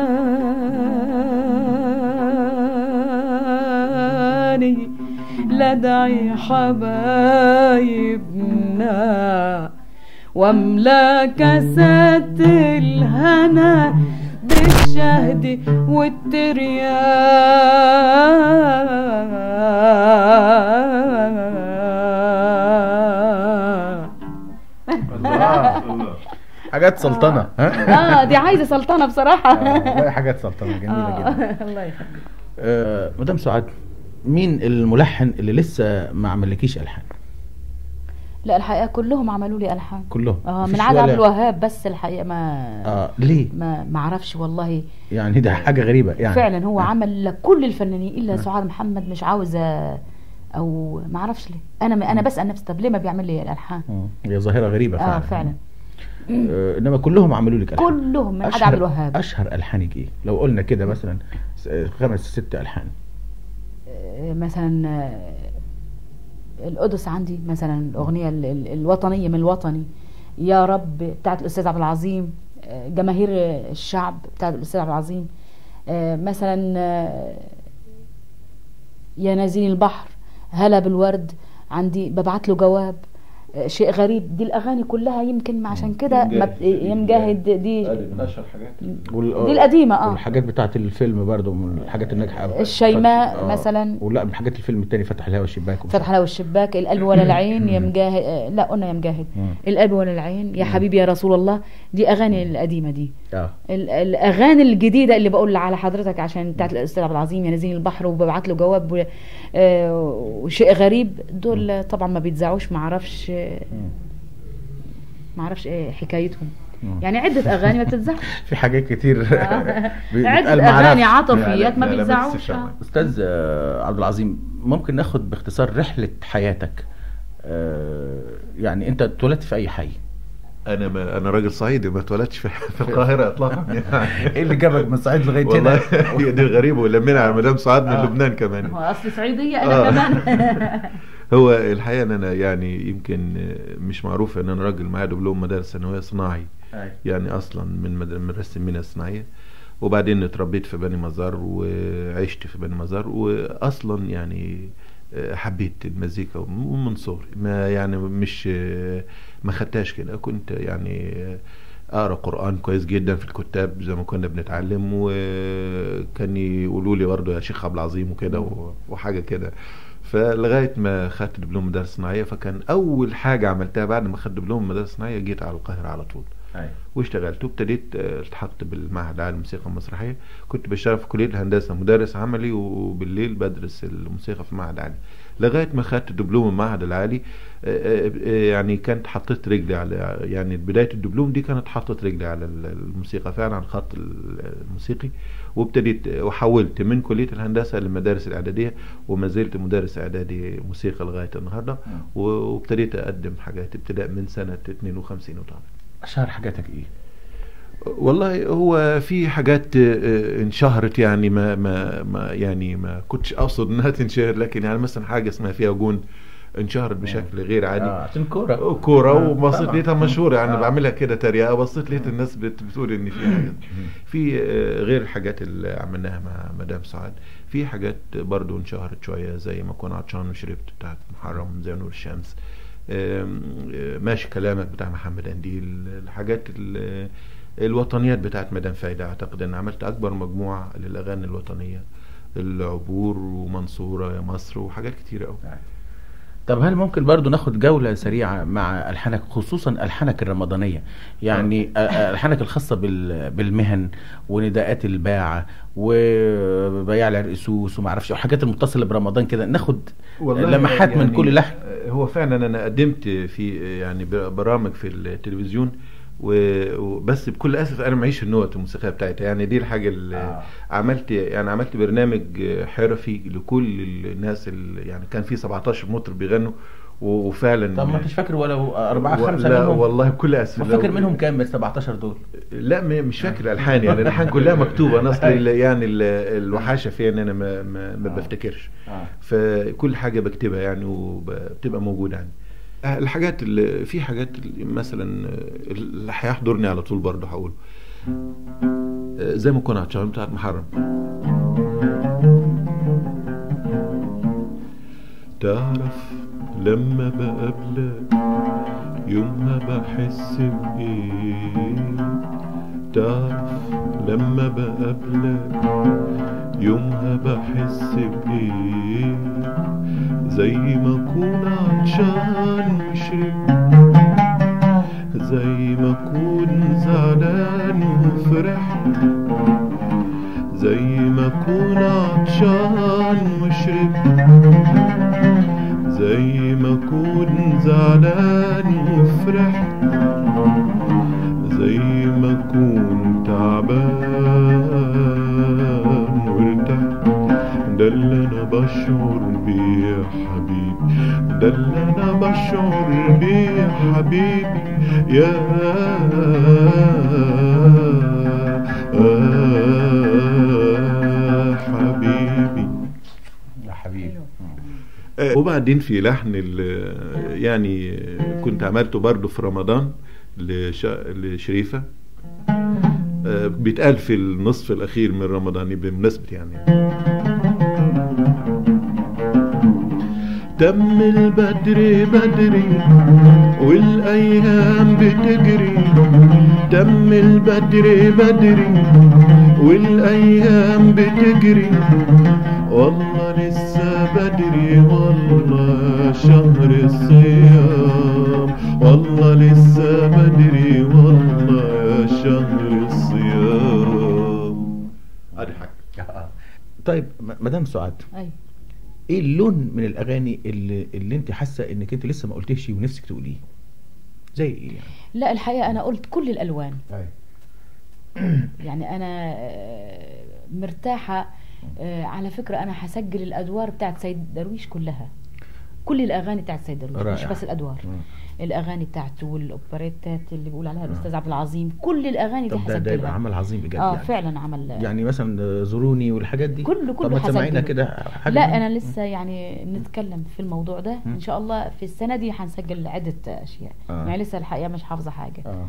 زماني لدعي حبايبنا واملا كاسات الهنا بالشهد والترياق حاجات سلطنه ها اه دي عايزه سلطنه بصراحه آه، والله حاجات سلطنه جميله جدا آه، الله يخليك آه، مدام سعاد مين الملحن اللي لسه ما عملكيش الحان لا الحقيقه كلهم عملوا لي الحان كلهم اه مفيش من عدا عبد ولا- الوهاب بس الحقيقه ما اه ليه ما ما اعرفش والله يعني ده حاجه غريبه يعني فعلا هو آه. عمل لكل الفنانين الا سعاد محمد مش عاوزه او ما اعرفش ليه انا انا بسال نفسي طب ليه ما بيعمل لي الالحان مم. هي ظاهره غريبه فعلا اه فعلا آه، انما كلهم عملوا لك الحان كلهم من عدا أشهر- عبد الوهاب اشهر الحانك ايه لو قلنا كده مثلا س- خمس ست الحان آه، مثلا آه، القدس عندي مثلا الاغنيه ال- ال- الوطنيه من الوطني يا رب بتاعت الاستاذ عبد العظيم آه، جماهير الشعب بتاعت الاستاذ عبد العظيم آه، مثلا آه، يا نازلين البحر هلا بالورد عندي ببعت له جواب آه، شيء غريب دي الاغاني كلها يمكن عشان كده ما ب- يا مجاهد دي من اشهر حاجات وال- دي القديمة، آه. والحاجات بتاعت الفيلم برضو من الحاجات الناجحه أوي. الشيماء فتح- مثلا. ولا من حاجات الفيلم التاني فتح الهوا الشباك فتح له الشباك القلب ولا العين يا مجاهد آه، لا قلنا يا مجاهد مم. القلب ولا العين يا حبيبي يا رسول الله دي اغاني القديمه دي اه ال- الاغاني الجديده اللي بقول على حضرتك عشان بتاعت الاستاذ عبد العظيم يا نازلين البحر وببعت له جواب و- آه، وشيء غريب دول طبعا ما بيتذاعوش ما اعرفش ما اعرفش ايه حكايتهم مم. يعني عده اغاني ما بتتذاعش في حاجات كتير آه. بيتقال عده مع اغاني نفس. عاطفيات ما لا، لا، لا، بس بيتذاعوش الشعب. آه. استاذ آه، عبد العظيم ممكن ناخد باختصار رحله حياتك آه، يعني انت اتولدت في اي حي انا ما انا راجل صعيدي ما اتولدتش في, في القاهره اطلاقا يعني ايه اللي جابك من الصعيد لغايه والله هنا هي دي غريبه ولمينا على مدام سعاد من آه. لبنان كمان هو اصل صعيديه آه. انا كمان هو الحقيقه ان انا يعني يمكن مش معروف ان انا راجل معايا دبلوم مدارس ثانويه صناعي أي. يعني اصلا من مد- مدرسه المينا الصناعيه وبعدين اتربيت في بني مزار وعشت في بني مزار واصلا يعني حبيت المزيكا ومن صغري ما يعني مش ما خدتهاش كده كنت يعني اقرا قران كويس جدا في الكتاب زي ما كنا بنتعلم وكان يقولوا لي برضه يا شيخ عبد العظيم وكده و- وحاجه كده فلغايه ما خدت دبلوم مدارس صناعيه فكان اول حاجه عملتها بعد ما خدت دبلوم مدارس صناعيه جيت على القاهره على طول أي. واشتغلت وابتديت آه، التحقت بالمعهد العالي للموسيقى المسرحيه كنت بشتغل في كليه الهندسه مدرس عملي وبالليل بدرس الموسيقى في المعهد العالي لغايه ما خدت دبلوم المعهد العالي آه، آه، آه، يعني كانت حطيت رجلي على يعني بدايه الدبلوم دي كانت حطت رجلي على ال- الموسيقى فعلا على الخط ال- الموسيقي وابتديت آه، وحولت من كليه الهندسه للمدارس الاعداديه وما زلت مدرس اعدادي موسيقى لغايه النهارده و- وابتديت اقدم حاجات ابتداء من سنه 52 وطالع اشهر حاجاتك ايه والله هو في حاجات آه، انشهرت يعني ما ما ما يعني ما كنتش اقصد انها تنشهر لكن يعني مثلا حاجه اسمها فيها جون انشهرت بشكل غير عادي آه، عشان كوره كوره آه، وبصيت طبعاً. لقيتها مشهوره يعني آه. بعملها كده تريقه بصيت لقيت الناس بت- بتقول ان في حاجه في آه، غير الحاجات اللي عملناها مع مدام سعاد في حاجات برضو انشهرت شويه زي ما كنا عطشان وشربت بتاعت محرم زي نور الشمس آم، آه، ماشي كلامك بتاع محمد انديل الحاجات ال- الوطنيات بتاعت مدام فايدة اعتقد ان عملت اكبر مجموعة للاغاني الوطنية العبور ومنصورة يا مصر وحاجات كتير قوي طب هل ممكن برضو ناخد جولة سريعة مع ألحانك خصوصا ألحانك الرمضانية يعني أ- أ- ألحانك الخاصة بال- بالمهن ونداءات الباعة وبياع العرقسوس وما اعرفش الحاجات المتصلة برمضان كده ناخد لمحات من كل لحن هو فعلا انا قدمت في يعني برامج في التلفزيون و- وبس بكل اسف انا معيش النوت الموسيقيه بتاعتها يعني دي الحاجه اللي آه. عملت يعني عملت برنامج حرفي لكل الناس اللي يعني كان في 17 مطرب بيغنوا و- وفعلا طب ما انتش فاكر ولو أربعة و- خمسة لا منهم والله بكل اسف ما لو- فاكر منهم كام من ال 17 دول لا م- مش فاكر الالحان يعني الالحان كلها مكتوبه انا اصلي ال- يعني ال- الوحاشه فيها ان انا ما, ما, ما آه. بفتكرش آه. فكل حاجه بكتبها يعني وبتبقى موجوده يعني آه، الحاجات اللي في حاجات اللي مثلا آه، اللي هيحضرني على طول برضه هقول آه، زي ما كنا هتشغل بتاعت محرم تعرف لما بقابلك يومها بحس بإيه تعرف لما بقابلك يومها بحس بإيه زي ما أكون عطشان وشرب زي ما أكون زعلان وفرحت زي ما أكون عطشان وشربت زي ما أكون زعلان وفرحت زي ما أكون تعبان وارتحت ده اللي أنا بشعر بيه يا حبيبي ده اللي أنا بشعر بيه يا حبيبي يا حبيبي يا حبيبي آه، وبعدين في لحن ال- يعني كنت عملته برضه في رمضان لش- لشريفة آه، بيتقال في النصف الأخير من رمضان بمناسبة يعني تم البدر بدري والأيام بتجري تم البدر بدري والأيام بتجري والله لسه بدري والله شهر الصيام والله لسه بدري والله شهر الصيام ادي حاجه آه. طيب م- مدام سعاد ايوه ايه اللون من الاغاني اللي, اللي انت حاسه انك انت لسه ما قلتيش ونفسك تقوليه زي ايه يعني لا الحقيقه انا قلت كل الالوان أيوة. يعني انا آه، مرتاحه آه، على فكره انا هسجل الادوار بتاعت سيد درويش كلها كل الاغاني بتاعت سيد درويش مش رائع. بس الادوار مم. الاغاني بتاعته والاوبريتات اللي بيقول عليها الاستاذ عبد العظيم كل الاغاني دي طب ده, ده يبقى هسجلها عمل عظيم بجد اه يعني. فعلا عمل يعني مثلا زوروني والحاجات دي كله- طب كله ما تسمعينا هسجله. كده حاجه لا منهم؟ انا لسه يعني نتكلم في الموضوع ده مم. ان شاء الله في السنه دي هنسجل عده اشياء آه. يعني لسه الحقيقه مش حافظه حاجه آه.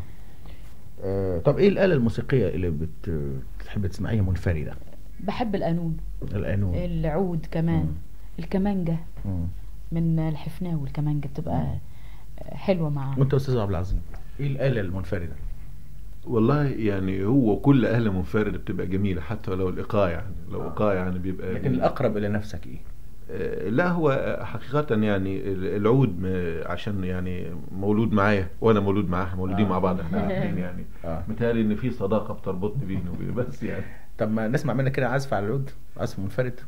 آه. طب ايه الآلة الموسيقية اللي بت... بتحب تسمعيها منفردة؟ بحب القانون القانون العود كمان مم. الكمانجه مم. من الحفناوي الكمانجه بتبقى حلوه معاه وانت يا استاذ عبد العظيم ايه الآلة المنفردة؟ والله يعني هو كل آلة منفردة بتبقى جميلة حتى لو الإيقاع يعني لو إيقاع يعني بيبقى لكن الأقرب إلى نفسك ايه؟ آه، لا هو حقيقة يعني ال- العود م- عشان يعني مولود معايا وانا مولود معاها مولودين آه. مع بعض احنا الاثنين يعني آه. متهيألي ان في صداقة بتربطني بيني وبين بس يعني طب ما نسمع منك كده عزف على العود عزف منفرد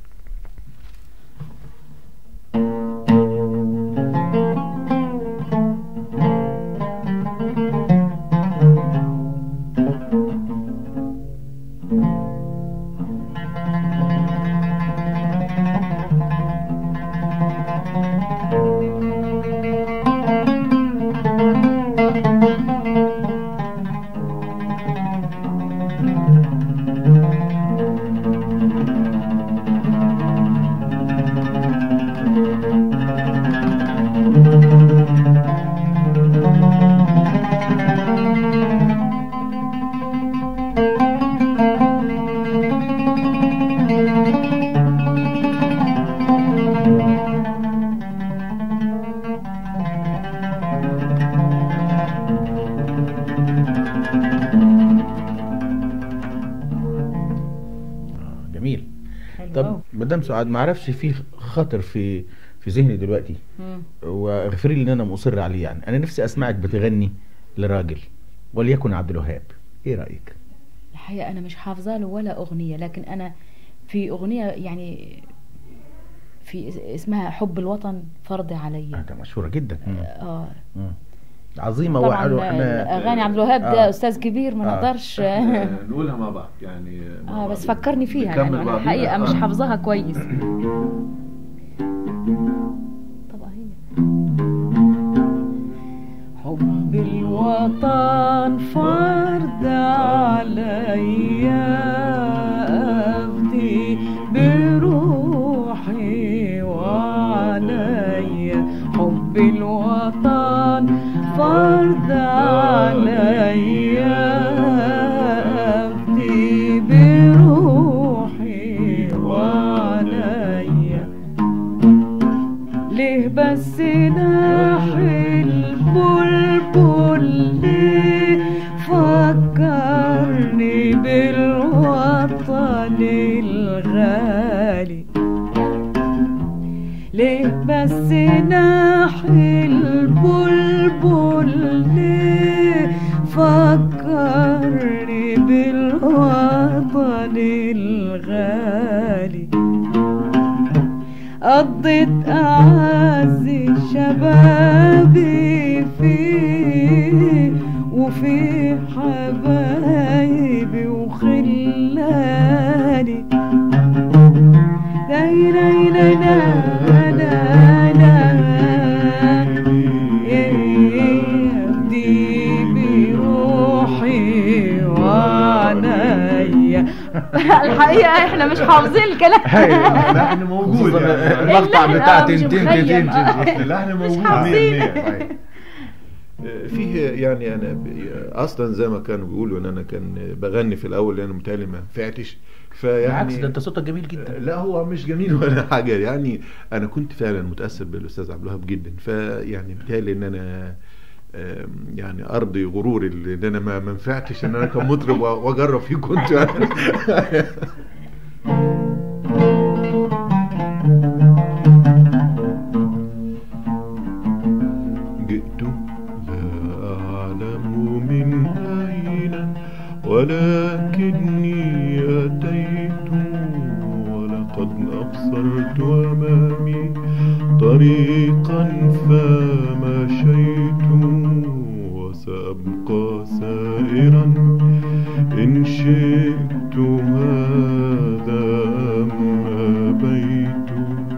آه جميل حلو طب أوي. مدام سعاد ما اعرفش في خاطر في في ذهني دلوقتي مم. واغفري لي ان انا مصر عليه يعني انا نفسي اسمعك بتغني لراجل وليكن عبد الوهاب ايه رايك الحقيقة أنا مش حافظة له ولا أغنية لكن أنا في أغنية يعني في اس- اسمها حب الوطن فرض آه، علي ده مشهوره جدا مم. اه مم. عظيمه طبعا وقالوا احنا أغاني عبد الوهاب ده آه. أستاذ كبير ما آه. نقدرش نقولها مع بعض يعني مع اه بس بعض. فكرني فيها نكمل يعني أنا بعضينا. الحقيقة مش آه. حافظاها كويس طبعا هي حب الوطن فرض عليا أفدي بروحي وعليا حب الوطن فرض عليا أفدي بروحي وعليا ليه بس ناحي البلبل ليه فكرني بالوطن الغالي ليه بس ناحي البلبل ليه فكرني بالوطن الغالي قضيت أعز شبابي فيه وفي حبايبي وخلاني لاي لاي لاي لا لا لا يهدي بروحي وعنايا الحقيقة احنا مش حافظين الكلام اللحن موجود خصوصاً يعني المقطع اللحن بتاع آه، مش تن تن مخيم. تن آه. تن اللحن موجود حافظين. 100% فيه يعني انا ب- اصلا زي ما كانوا بيقولوا ان انا كان بغني في الاول لان متهيألي ما نفعتش فيعني بالعكس ده انت صوتك جميل جدا لا هو مش جميل ولا حاجه يعني انا كنت فعلا متاثر بالاستاذ عبد الوهاب جدا فيعني بيتهيألي ان انا آم، يعني ارضي غروري اللي ان انا ما ما نفعتش ان انا كمطرب واجرب فيه كنت يعني جئت لا أعلم من أين ولكني أتيت ولقد أبصرت أمامي طريقا فمشيت وسأبقى سائرا إن شئت هذا أم أبيت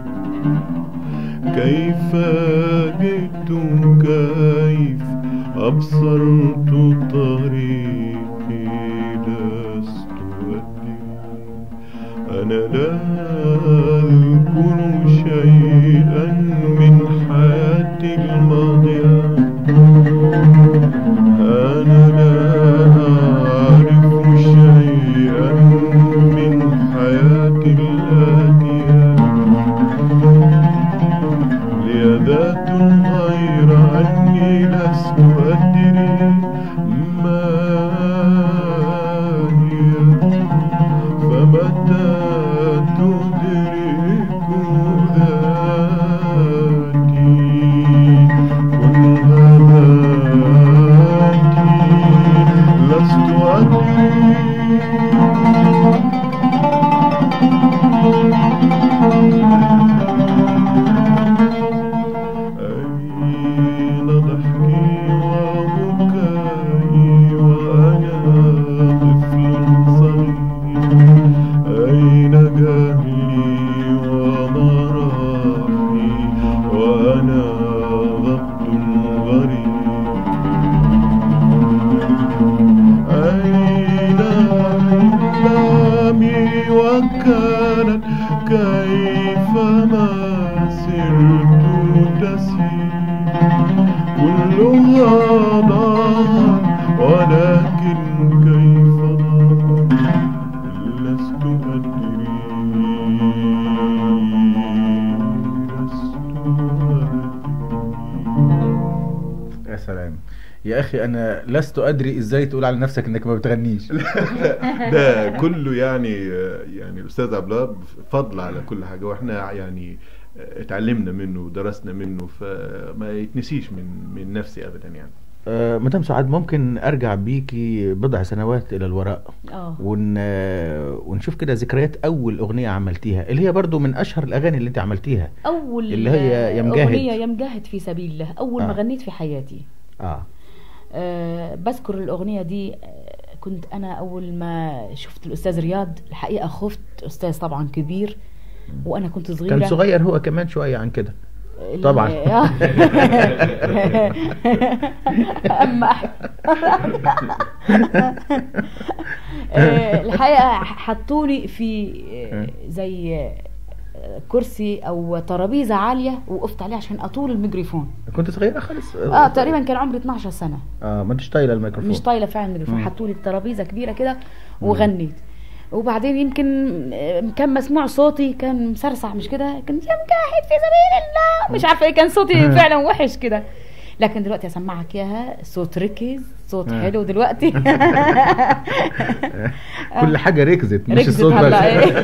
كيف جئت كيف أبصرت طريقي لست أدري أنا لا أذكر شيئا من حياتي الماضية أنا لا أعرف شيئا من حياتي الآتية لي ذات غير أني لست أدري ما هي فمتى تدرك ذاتي كنها ذاتي لست أدري أين ضحكي وبكائي وأنا طفل صغير أين جهلي ومراحي وأنا غبت غريب أين أحلامي وكانت كيفما سرت تسير كلها ضاعت ولكن كيف ضاعت لست أدري لست أدري يا سلام يا اخي انا لست ادري ازاي تقول على نفسك انك ما بتغنيش ده كله يعني يعني الاستاذ عبد الوهاب فضل على كل حاجه واحنا يعني اتعلمنا منه ودرسنا منه فما يتنسيش من من نفسي ابدا يعني آه، مدام سعاد ممكن ارجع بيكي بضع سنوات الى الوراء اه ون... ونشوف كده ذكريات اول اغنيه عملتيها اللي هي برضو من اشهر الاغاني اللي انت عملتيها اول اللي هي يا مجاهد. اغنيه يا مجاهد في سبيل الله اول ما آه. غنيت في حياتي اه أه بذكر الأغنية دي آه، كنت أنا أول ما شفت الأستاذ رياض الحقيقة خفت أستاذ طبعا كبير وأنا كنت صغيرة كان صغير هو كمان شويه عن كده ال- طبعاً. آه. أما آه، الحقيقة حطوني في آه، زي آه، كرسي أو ترابيزة عالية وقفت عليه عشان أطول الميكروفون كنت صغيره خالص اه تقريبا كان عمري 12 سنة اه ما انتش طايله الميكروفون مش طايله فعلا الميكروفون مم. حطوا لي الترابيزه كبيره كده وغنيت وبعدين يمكن آه، كان مسموع صوتي كان مسرسع مش كده كان يا مجاهد في سبيل الله مش عارفه ايه كان صوتي فعلا وحش كده لكن دلوقتي اسمعك اياها صوت ركز صوت آه. حلو دلوقتي كل حاجه ركزت مش ركزت الصوت بس هلا إيه.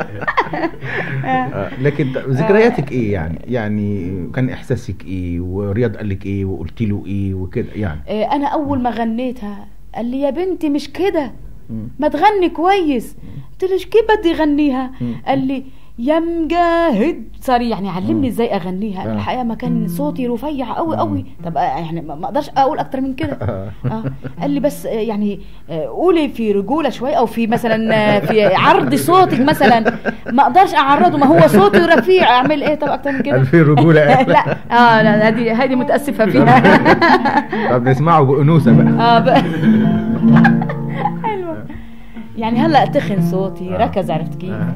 آه، لكن ط- ذكرياتك ايه يعني يعني كان احساسك ايه ورياض قال لك ايه وقلت له ايه وكده يعني آه، انا اول ما غنيتها قال لي يا بنتي مش كده مم. ما تغني كويس قلت له "إيش كيف بدي اغنيها مم. قال لي يا مجاهد صار يعني علمني ازاي اغنيها آه. الحقيقه ما كان صوتي رفيع قوي قوي طب آه، يعني ما ما اقدرش اقول اكتر من كده آه. قال لي بس آه، يعني آه، قولي في رجوله شويه او في مثلا آه، في عرض صوتك مثلا ما اقدرش اعرضه ما هو صوتي رفيع اعمل ايه طب اكتر من كده قال في رجولة. لا اه لا هذه هذه متاسفه فيها طب نسمعه بانوثه بقى اه بقى حلوة يعني هلا تخن صوتي آه. ركز عرفت كيف آه.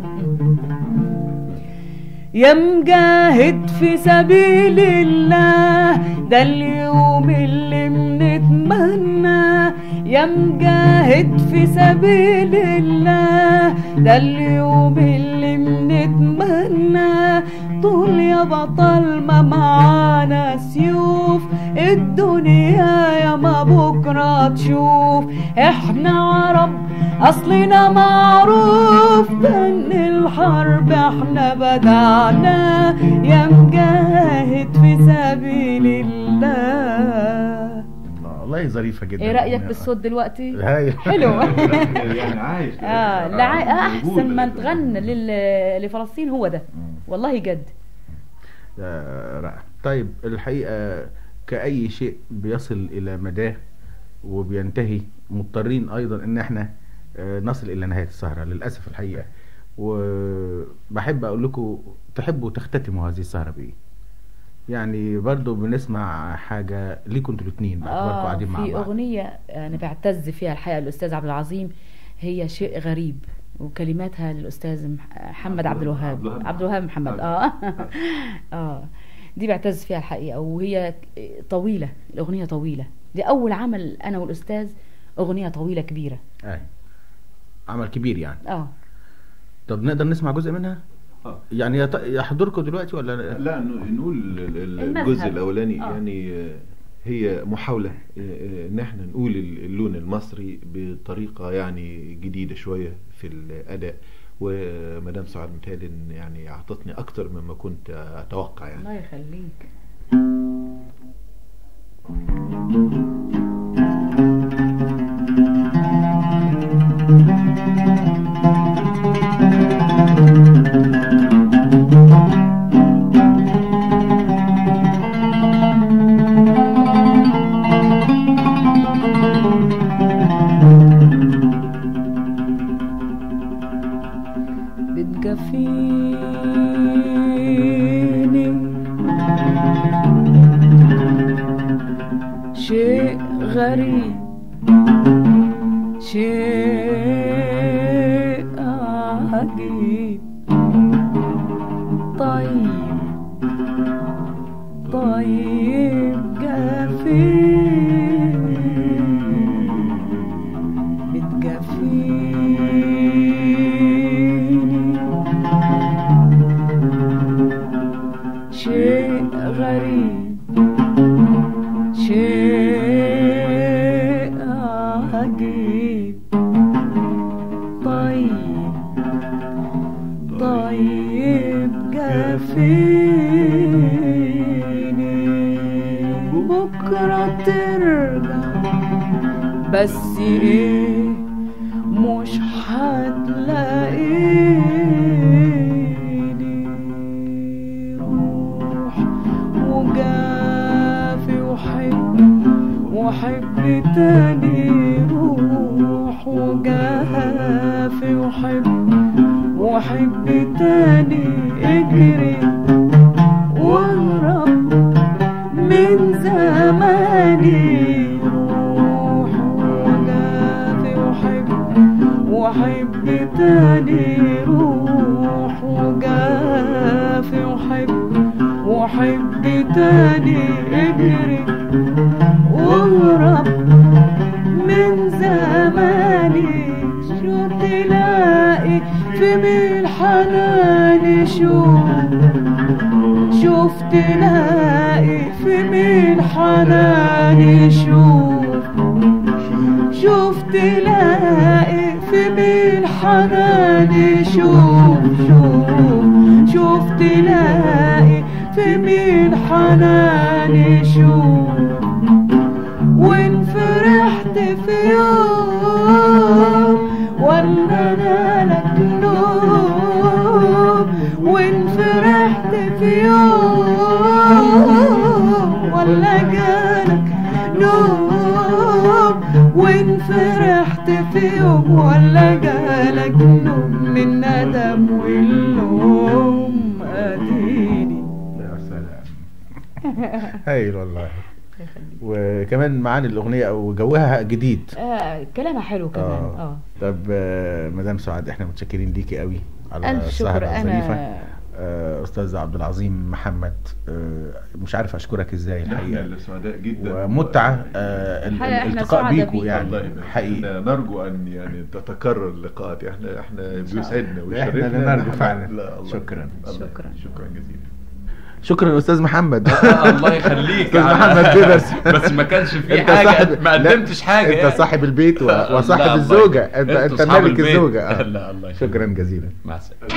يا مجاهد في سبيل الله ده اليوم اللي بنتمنى يا مجاهد في سبيل الله ده اليوم اللي بنتمنى طول يا بطل ما معانا سيوف الدنيا يا ما بكرة تشوف احنا عرب اصلنا معروف ان الحرب احنا بدعنا يا مجاهد في سبيل الله والله ظريفه جدا ايه رايك بالصوت دلوقتي هاي حلو يعني عايش اه لا عا- موجود. احسن ما تغنى لل- لفلسطين هو ده والله جد آه، رائع طيب الحقيقة كأي شيء بيصل إلى مداه وبينتهي مضطرين أيضا إن احنا آه، نصل إلى نهاية السهرة للأسف الحقيقة وبحب أقول لكم تحبوا تختتموا هذه السهرة بإيه؟ يعني برضو بنسمع حاجة ليكم انتوا الاتنين باعتباركم اه قاعدين مع في بعض اغنيه انا بعتز فيها الحقيقه الاستاذ عبد العظيم هي شيء غريب وكلماتها للاستاذ مح- محمد عبد الوهاب عبد الوهاب. عبد الوهاب محمد اه اه دي بعتز فيها الحقيقه وهي طويله الاغنيه طويله دي اول عمل انا والاستاذ اغنيه طويله كبيره آه. عمل كبير يعني اه طب نقدر نسمع جزء منها؟ آه. يعني يط- يحضركم دلوقتي ولا لا ن- نقول ال- ال- المذهب. الجزء الاولاني آه. يعني آه، هي محاولة آه، آه، ان احنا نقول ال- اللون المصري بطريقة يعني جديدة شوية في الاداء ومدام سعاد متهيألي ان يعني اعطتني اكتر مما كنت اتوقع يعني الله يخليك بتكفيني شيء غريب شيء عجيب طيب طيب جفيني بتجفيني شيء غريب شيء عجيب طيب طيب جفيني بكرة ترجع بس ايه مش هتلاقيني روح وجافي وحب وحب تاني روح وجافي وحب وحب تاني اجري واهرب من زماني روح وجافي وحب وحب تاني روح وجافي وحب وحب تاني اجري واهرب من زماني شو تلاقي في ميل حناني شوف شوف تلاقي في ميل حناني شوف شوف تلاقي في ميل حناني شوف شوف شوف تلاقي في ميل حناني شوف وان فرحت في يوم ولا نالك نوم وان فرحت في يوم ولا جالك نوم وان فرحت في يوم ولا جالك نوم من ندم واللوم اديني يا سلام هايل والله وكمان معاني الاغنيه او جوها جديد آه كلامها حلو كمان اه اه طب آه، مدام سعاد احنا متشكرين ليكي قوي على ألف شكر السهرة أنا- الظريفة آه، استاذ عبد العظيم محمد آه، مش عارف اشكرك ازاي احنا الحقيقه اللي سعداء جدا ومتعه آه، ال- الحقيقة إحنا الالتقاء سعداء بيكوا بيك. الله يعني يبارك حقيقي احنا نرجو ان يعني تتكرر اللقاءات احنا احنا بيسعدنا احنا ويشرفنا اللي نرجو إن إحنا- فعلا. لا، الله شكراً. يبارك. الله شكراً. يبارك. شكرا جزيلا شكرا استاذ محمد الله يخليك استاذ على- محمد بيبرس بس ما كانش في انت حاجه صاحب ما لا، قدمتش حاجه انت يعني. صاحب البيت و- لا، وصاحب الله الزوجه يخليك. انت انتوا انت صحاب مالك البيت. الزوجه آه. لا الله يخليك. شكرا جزيلا مع السلامه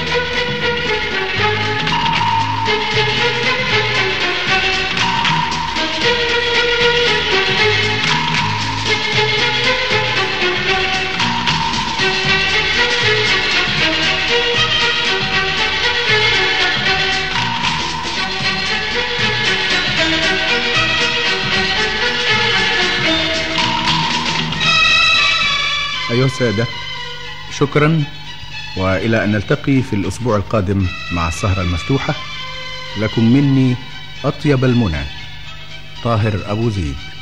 أيها السادة شكرا وإلى أن نلتقي في الأسبوع القادم مع السهرة المفتوحة لكم مني أطيب المنى طاهر أبو زيد